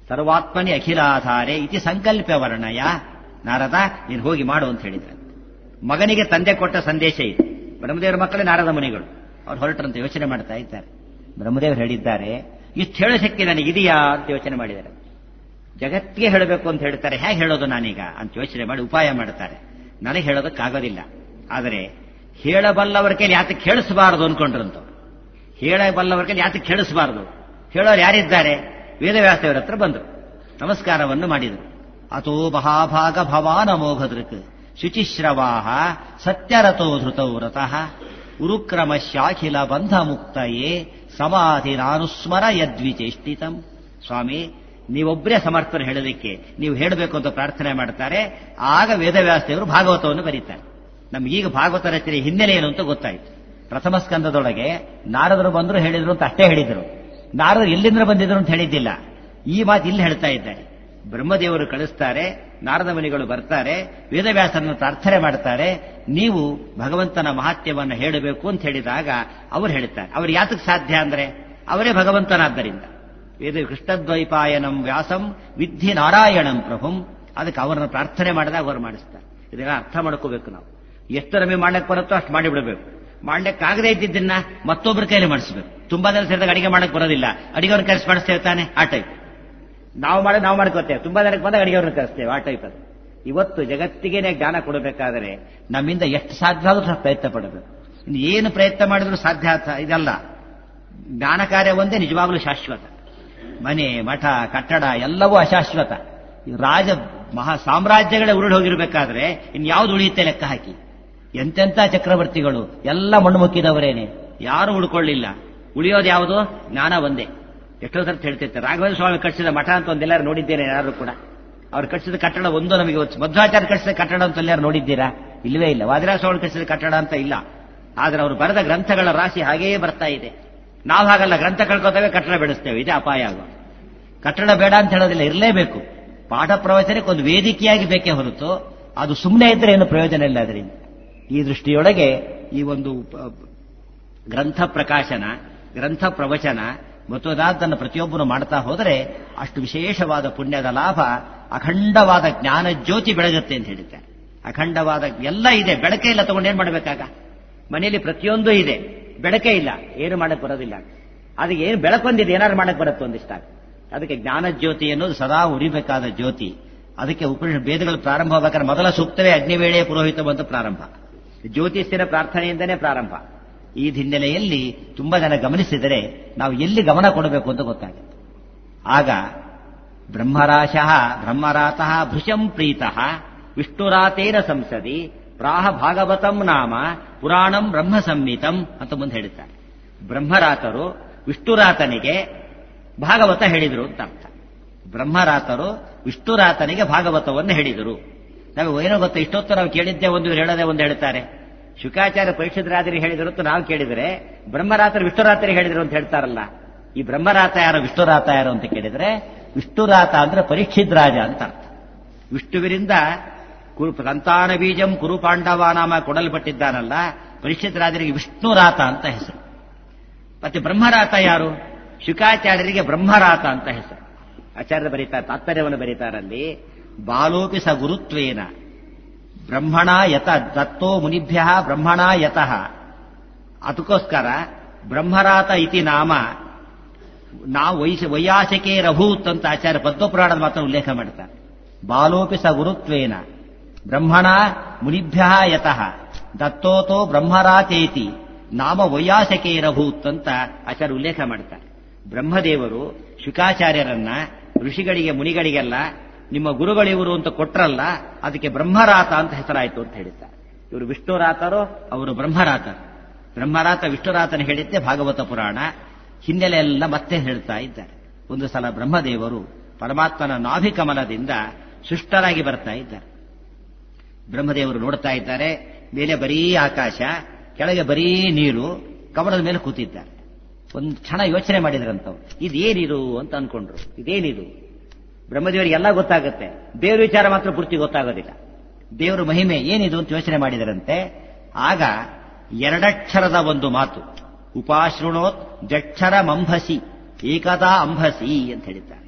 ಸರ್ವಾತ್ಮನಿ ಅಖಿಲಾಧಾರೆ ಇತಿ ಸಂಕಲ್ಪ ವರ್ಣಯ ನಾರದ ನೀನು ಹೋಗಿ ಮಾಡು ಅಂತ ಹೇಳಿದ್ದಾರೆ ಮಗನಿಗೆ ತಂದೆ ಕೊಟ್ಟ ಸಂದೇಶ ಇದು ಬ್ರಹ್ಮದೇವರ ಮಕ್ಕಳೇ ನಾರದ ಮುನಿಗಳು ಅವ್ರು ಹೊರಟರಂತ ಯೋಚನೆ ಮಾಡ್ತಾ ಇದ್ದಾರೆ ಬ್ರಹ್ಮದೇವರು ಹೇಳಿದ್ದಾರೆ ಇಷ್ಟು ಹೇಳೋ ಶಕ್ತಿ ನನಗಿದೆಯಾ ಅಂತ ಯೋಚನೆ ಮಾಡಿದ್ದಾರೆ ಜಗತ್ತಿಗೆ ಹೇಳಬೇಕು ಅಂತ ಹೇಳ್ತಾರೆ ಹೇಗೆ ಹೇಳೋದು ನಾನೀಗ ಅಂತ ಯೋಚನೆ ಮಾಡಿ ಉಪಾಯ ಮಾಡ್ತಾರೆ ನನಗೆ ಹೇಳೋದಕ್ಕಾಗೋದಿಲ್ಲ ಆದರೆ ಹೇಳಬಲ್ಲವರ ಕೈಲಿ ಯಾತಕ್ಕೆ ಕೇಳಿಸಬಾರದು ಅನ್ಕೊಂಡ್ರಂತ ಹೇಳಬಲ್ಲವರ ಕೈಲಿ ಯಾತಕ್ಕೆ ಕೇಳಿಸಬಾರದು ಹೇಳೋರು ಯಾರಿದ್ದಾರೆ ವೇದವ್ಯಾಸದೇವರ ಹತ್ರ ಬಂದರು ನಮಸ್ಕಾರವನ್ನು ಮಾಡಿದರು ಅಥೋ ಮಹಾಭಾಗ ಭವಾನ ಮೋಘದೃಕ್ ಶುಚಿಶ್ರವಾಹ ಸತ್ಯರಥೋ ಧೃತೌ ರತಃ ಉರುಕ್ರಮ ಶಾಖಿಲ ಬಂಧ ಮುಕ್ತಯೇ ಸಮಾಧಿ ನಾನುಸ್ಮರ ಯದ್ವಿಚೇಷ್ಟಿತಂ ಸ್ವಾಮಿ ನೀವೊಬ್ಬರೇ ಸಮರ್ಥರು ಹೇಳೋದಕ್ಕೆ ನೀವು ಹೇಳಬೇಕು ಅಂತ ಪ್ರಾರ್ಥನೆ ಮಾಡ್ತಾರೆ ಆಗ ವೇದವ್ಯಾಸದೇವರು ಭಾಗವತವನ್ನು ಬರೀತಾರೆ ನಮಗೀಗ ಭಾಗವತ ರಚನೆ ಹಿನ್ನೆಲೆ ಏನು ಅಂತ ಗೊತ್ತಾಯ್ತು ಪ್ರಥಮ ಸ್ಕಂದದೊಳಗೆ ನಾರದರು ಬಂದರು ಹೇಳಿದ್ರು ಅಂತ ಅಷ್ಟೇ ಹೇಳಿದರು ನಾರದರು ಎಲ್ಲಿಂದ ಬಂದಿದ್ರು ಅಂತ ಹೇಳಿದ್ದಿಲ್ಲ ಈ ಮಾತು ಇಲ್ಲಿ ಹೇಳ್ತಾ ಇದ್ದಾರೆ ಬ್ರಹ್ಮದೇವರು ಕಳಿಸ್ತಾರೆ ನಾರದ ಮುನಿಗಳು ಬರ್ತಾರೆ ವೇದವ್ಯಾಸರನ್ನು ಪ್ರಾರ್ಥನೆ ಮಾಡ್ತಾರೆ ನೀವು ಭಗವಂತನ ಮಹಾತ್ಯವನ್ನು ಹೇಳಬೇಕು ಅಂತ ಹೇಳಿದಾಗ ಅವರು ಹೇಳ್ತಾರೆ ಅವ್ರು ಯಾತಕ್ಕೆ ಸಾಧ್ಯ ಅಂದ್ರೆ ಅವರೇ ಭಗವಂತನಾದ್ದರಿಂದ ವೇದ ಕೃಷ್ಣದ್ವೈಪಾಯನಂ ವ್ಯಾಸಂ ವಿದ್ಧಿ ನಾರಾಯಣಂ ಪ್ರಭುಂ ಅದಕ್ಕೆ ಅವರನ್ನು ಪ್ರಾರ್ಥನೆ ಮಾಡಿದಾಗ ಅವರು ಮಾಡಿಸ್ತಾರೆ ಇದನ್ನ ಅರ್ಥ ಮಾಡ್ಕೋಬೇಕು ನಾವು ಎಷ್ಟು ನಮಗೆ ಮಾಡಕ್ ಬರುತ್ತೋ ಅಷ್ಟು ಮಾಡಿಬಿಡಬೇಕು ಮಾಡ್ಲಿಕ್ಕಾಗದೇ ಇದ್ದಿದ್ದನ್ನ ಮತ್ತೊಬ್ಬರ ಕೈಲಿ ಮಾಡಿಸ್ಬೇಕು ತುಂಬಾ ಜನ ಸೇರಿದಾಗ ಅಡಿಗೆ ಮಾಡಕ್ ಬರೋದಿಲ್ಲ ಅಡಿಗೆವ್ರನ್ನ ಕರೆಸಿ ಮಾಡಿಸ್ತೇವೆ ತಾನೆ ಆ ಟೈಪ್ ನಾವು ಮಾಡಿ ನಾವು ಮಾಡ್ಕೋತೇವೆ ತುಂಬಾ ಜನಕ್ಕೆ ಬಂದಾಗ ಅಡಿಗೆವ್ರನ್ನ ಕರೆಸ್ತೇವೆ ಆ ಟೈಪ್ ಅದು ಇವತ್ತು ಜಗತ್ತಿಗೇನೆ ಜ್ಞಾನ ಕೊಡಬೇಕಾದರೆ ನಮ್ಮಿಂದ ಎಷ್ಟು ಸಾಧ್ಯ ಆದ್ರೂ ಸಹ ಪ್ರಯತ್ನ ಪಡಬೇಕು ಇನ್ನು ಏನು ಪ್ರಯತ್ನ ಮಾಡಿದ್ರು ಸಾಧ್ಯ ಆತ- ಇದಲ್ಲ ಜ್ಞಾನ ಕಾರ್ಯ ಒಂದೇ ನಿಜವಾಗ್ಲೂ ಶಾಶ್ವತ ಮನೆ ಮಠ ಕಟ್ಟಡ ಎಲ್ಲವೂ ಅಶಾಶ್ವತ ಈ ರಾಜ ಮಹಾ ಸಾಮ್ರಾಜ್ಯಗಳೇ ಉರುಳು ಹೋಗಿರ್ಬೇಕಾದ್ರೆ ಇನ್ಯಾವ್ದು ಉಳಿಯುತ್ತೆ ಲೆಕ್ಕ ಹಾಕಿ ಎಂತೆಂಥ ಚಕ್ರವರ್ತಿಗಳು ಎಲ್ಲ ಮಣ್ಣು ಮುಕ್ಕಿದವರೇನೆ ಯಾರು ಉಳ್ಕೊಳ್ಳಿಲ್ಲ ಉಳಿಯೋದು ಯಾವುದು ಜ್ಞಾನ ಒಂದೇ ಎಷ್ಟೋ ಸರ್ತಿ ಹೇಳ್ತಿರ್ತಾರೆ ರಾಘವೇಂದ್ರ ಸ್ವಾಮಿ ಕಟ್ಟಿಸಿದ ಮಠ ಅಂತ ಒಂದೆಲ್ಲರೂ ನೋಡಿದ್ದೇನೆ ಯಾರು ಕೂಡ ಅವ್ರು ಕಟ್ಟಿಸಿದ ಕಟ್ಟಡ ಒಂದು ನಮಗೆ ಗೊತ್ತು. ಮಧ್ವಾಚಾರ್ಯ ಕಟ್ಟಿಸಿದ ಕಟ್ಟಡ ಅಂತ ಎಲ್ಲಾರು ನೋಡಿದ್ದೀರಾ ಇಲ್ಲವೇ ಇಲ್ಲ ವಾದಿರಾಜ ಸ್ವಾಮಿ ಕಟ್ಟಿಸಿದ ಕಟ್ಟಡ ಅಂತ ಇಲ್ಲ ಆದ್ರೆ ಅವರು ಬರೆದ ಗ್ರಂಥಗಳ ರಾಶಿ ಹಾಗೆಯೇ ಬರ್ತಾ ಇದೆ ನಾವು ಹಾಗಲ್ಲ ಗ್ರಂಥ ಕಳ್ಕೋತೇವೆ ಕಟ್ಟಡ ಬೆಳೆಸ್ತೇವೆ ಇದೇ ಅಪಾಯ ಆಗೋದು ಕಟ್ಟಡ ಬೇಡ ಅಂತ ಹೇಳೋದಿಲ್ಲ ಇರಲೇಬೇಕು ಪಾಠ ಪ್ರವಚನಕ್ಕೆ ಒಂದು ವೇದಿಕೆಯಾಗಿ ಬೇಕೇ ಹೊರತು ಅದು ಸುಮ್ಮನೆ ಇದ್ರೆ ಏನು ಪ್ರಯೋಜನ ಇಲ್ಲ ಅದರಿಂದ ಈ ದೃಷ್ಟಿಯೊಳಗೆ ಈ ಒಂದು ಪ- ಗ್ರಂಥ ಪ್ರಕಾಶನ ಗ್ರಂಥ ಪ್ರವಚನ ಮತದಾದನ್ನು ಪ್ರತಿಯೊಬ್ಬನು ಮಾಡ್ತಾ ಹೋದರೆ ಅಷ್ಟು ವಿಶೇಷವಾದ ಪುಣ್ಯದ ಲಾಭ ಅಖಂಡವಾದ ಜ್ಞಾನ ಜ್ಯೋತಿ ಬೆಳಗುತ್ತೆ ಅಂತ ಹೇಳಿದ್ದಾರೆ ಅಖಂಡವಾದ ಎಲ್ಲ ಇದೆ ಬೆಳಕೆ ಇಲ್ಲ ತಗೊಂಡು ಏನ್ ಮಾಡಬೇಕಾಗ ಮನೆಯಲ್ಲಿ ಪ್ರತಿಯೊಂದು ಇದೆ ಬೆಳಕೆ ಇಲ್ಲ ಏನು ಮಾಡಕ್ ಬರೋದಿಲ್ಲ ಅದಕ್ಕೆ ಏನು ಬೆಳಕೊಂದಿದೆ ಏನಾದ್ರು ಮಾಡಕ್ ಬರುತ್ತೆ ಒಂದಿಷ್ಟಾಗ ಅದಕ್ಕೆ ಜ್ಞಾನ ಜ್ಯೋತಿ ಅನ್ನೋದು ಸದಾ ಉರಿಬೇಕಾದ ಜ್ಯೋತಿ ಅದಕ್ಕೆ ಉಪನಿಷ ವೇದಗಳು ಪ್ರಾರಂಭವಾಗಬೇಕಾದ್ರೆ ಮೊದಲ ಸೂಕ್ತವೇ ಅಗ್ನಿವೇಳೆಯ ಪುರೋಹಿತ ಅಂತ ಪ್ರಾರಂಭ ಜ್ಯೋತಿಷ್ಯರ ಪ್ರಾರ್ಥನೆಯಿಂದನೇ ಪ್ರಾರಂಭ ಈ ಹಿನ್ನೆಲೆಯಲ್ಲಿ ತುಂಬಾ ಜನ ಗಮನಿಸಿದರೆ ನಾವು ಎಲ್ಲಿ ಗಮನ ಕೊಡಬೇಕು ಅಂತ ಗೊತ್ತಾಗುತ್ತೆ ಆಗ ಬ್ರಹ್ಮರಾಶಃ ಬ್ರಹ್ಮರಾತಃ ಭೃಶಂ ಪ್ರೀತಃ ವಿಷ್ಣುರಾತೇನ ಸಂಸದಿ ಪ್ರಾಹ ಭಾಗವತಂ ನಾಮ ಪುರಾಣಂ ಬ್ರಹ್ಮ ಸಂಹಿತಂ ಅಂತ ಮುಂದೆ ಹೇಳುತ್ತಾರೆ ಬ್ರಹ್ಮರಾತರು ವಿಷ್ಣುರಾತನಿಗೆ ಭಾಗವತ ಹೇಳಿದರು ಅಂತ ಅರ್ಥ ಬ್ರಹ್ಮರಾತರು ವಿಷ್ಣುರಾತನಿಗೆ ಭಾಗವತವನ್ನು ಹೇಳಿದರು ನಾವು ಏನೋ ಗೊತ್ತಾ ಇಷ್ಟೊತ್ತು ನಾವು ಕೇಳಿದ್ದೆ ಒಂದು ಇವ್ರು ಹೇಳೋದೇ ಒಂದು ಹೇಳ್ತಾರೆ ಶುಕಾಚಾರ್ಯ ಪರೀಕ್ಷಿತರಾದರಿ ಹೇಳಿದರು ಅಂತ ನಾವು ಕೇಳಿದರೆ ಬ್ರಹ್ಮರಾತರು ವಿಷ್ಣುರಾತರಿ ಹೇಳಿದರು ಅಂತ ಹೇಳ್ತಾರಲ್ಲ ಈ ಬ್ರಹ್ಮರಾತ ಯಾರು ವಿಷ್ಣುರಾತ ಯಾರು ಅಂತ ಕೇಳಿದರೆ ವಿಷ್ಣುರಾತ ಅಂದ್ರೆ ಪರೀಕ್ಷಿತ್ ರಾಜ ಅಂತ ಅರ್ಥ ವಿಷ್ಣುವಿನಿಂದ ಕುರು ಸಂತಾನ ಬೀಜಂ ಕುರು ಪಾಂಡವ ನಾಮ ಕೊಡಲ್ಪಟ್ಟಿದ್ದಾನಲ್ಲ ಪರೀಕ್ಷಿತ್ ರಾಜರಿಗೆ ವಿಷ್ಣುರಾತ ಅಂತ ಹೆಸರು ಮತ್ತೆ ಬ್ರಹ್ಮರಾತ ಯಾರು ಶುಕಾಚಾರ್ಯರಿಗೆ ಬ್ರಹ್ಮರಾತ ಅಂತ ಹೆಸರು ಆಚಾರ್ಯ ಬರೀತಾರೆ ತಾತ್ಪರ್ಯವನ್ನು ಬರೀತಾರಲ್ಲಿ ಬಾಲೋಪಿ ಸ ಗುರುತ್ವೇನ ಬ್ರಹ್ಮಣ ಯತ ದತ್ತೋ ಮುನಿಭ್ಯ ಬ್ರಹ್ಮಣ ಯತಃ ಅದಕ್ಕೋಸ್ಕರ ಬ್ರಹ್ಮರಾತ ಇತಿ ನಾಮ ನಾವು ವೈಶ ವೈಯಾಸಿಕೆ ರಭೂತ್ ಅಂತ ಆಚಾರ್ಯ ಪದ್ಮಪುರಾಣದ ಮಾತ್ರ ಉಲ್ಲೇಖ ಮಾಡ್ತಾರೆ ಬಾಲೋಪಿ ಸ ಗುರುತ್ವೇನ ಬ್ರಹ್ಮಣ ಮುನಿಭ್ಯ ಯತಃ ದತ್ತೋತೋ ಬ್ರಹ್ಮರಾತೇತಿ ನಾಮ ವೈಯಾಸಕೇರಭೂತ್ ಅಂತ ಆಚಾರ್ಯ ಉಲ್ಲೇಖ ಮಾಡ್ತಾರೆ ಬ್ರಹ್ಮದೇವರು ಶುಕಾಚಾರ್ಯರನ್ನ ಋಷಿಗಳಿಗೆ ಮುನಿಗಳಿಗೆಲ್ಲ ನಿಮ್ಮ ಗುರುಗಳಿವರು ಅಂತ ಕೊಟ್ರಲ್ಲ ಅದಕ್ಕೆ ಬ್ರಹ್ಮರಾತ ಅಂತ ಹೆಸರಾಯಿತು ಅಂತ ಹೇಳಿದ್ದಾರೆ ಇವರು ವಿಷ್ಣುರಾತರು ಅವರು ಬ್ರಹ್ಮರಾತರು ಬ್ರಹ್ಮರಾತ ವಿಷ್ಣುರಾತನ ಹೇಳಿದ್ದೆ ಭಾಗವತ ಪುರಾಣ ಹಿನ್ನೆಲೆ ಎಲ್ಲ ಮತ್ತೆ ಹೇಳ್ತಾ ಇದ್ದಾರೆ ಒಂದು ಸಲ ಬ್ರಹ್ಮದೇವರು ಪರಮಾತ್ಮನ ನಾಭಿಕಮಲದಿಂದ ಸೃಷ್ಟರಾಗಿ ಬರ್ತಾ ಇದ್ದಾರೆ ಬ್ರಹ್ಮದೇವರು ನೋಡ್ತಾ ಇದ್ದಾರೆ ಮೇಲೆ ಬರೀ ಆಕಾಶ ಕೆಳಗೆ ಬರೀ ನೀರು ಕಮಲದ ಮೇಲೆ ಕೂತಿದ್ದಾರೆ ಒಂದು ಕ್ಷಣ ಯೋಚನೆ ಮಾಡಿದ್ರಂತವ್ರು ಇದೇನಿದು ಅಂತ ಅನ್ಕೊಂಡ್ರು ಇದೇನಿದು ಬ್ರಹ್ಮದೇವರಿಗೆ ಎಲ್ಲ ಗೊತ್ತಾಗುತ್ತೆ ದೇವ್ರ ವಿಚಾರ ಮಾತ್ರ ಪೂರ್ತಿ ಗೊತ್ತಾಗೋದಿಲ್ಲ ದೇವರ ಮಹಿಮೆ ಏನಿದು ಅಂತ ಯೋಚನೆ ಮಾಡಿದರಂತೆ ಆಗ ಎರಡಕ್ಷರದ ಒಂದು ಮಾತು ಉಪಾಶೃಣೋತ್ ಜಕ್ಷರ ಮಂಭಸಿ ಏಕದಾ ಅಂಭಸಿ ಅಂತ ಹೇಳಿದ್ದಾರೆ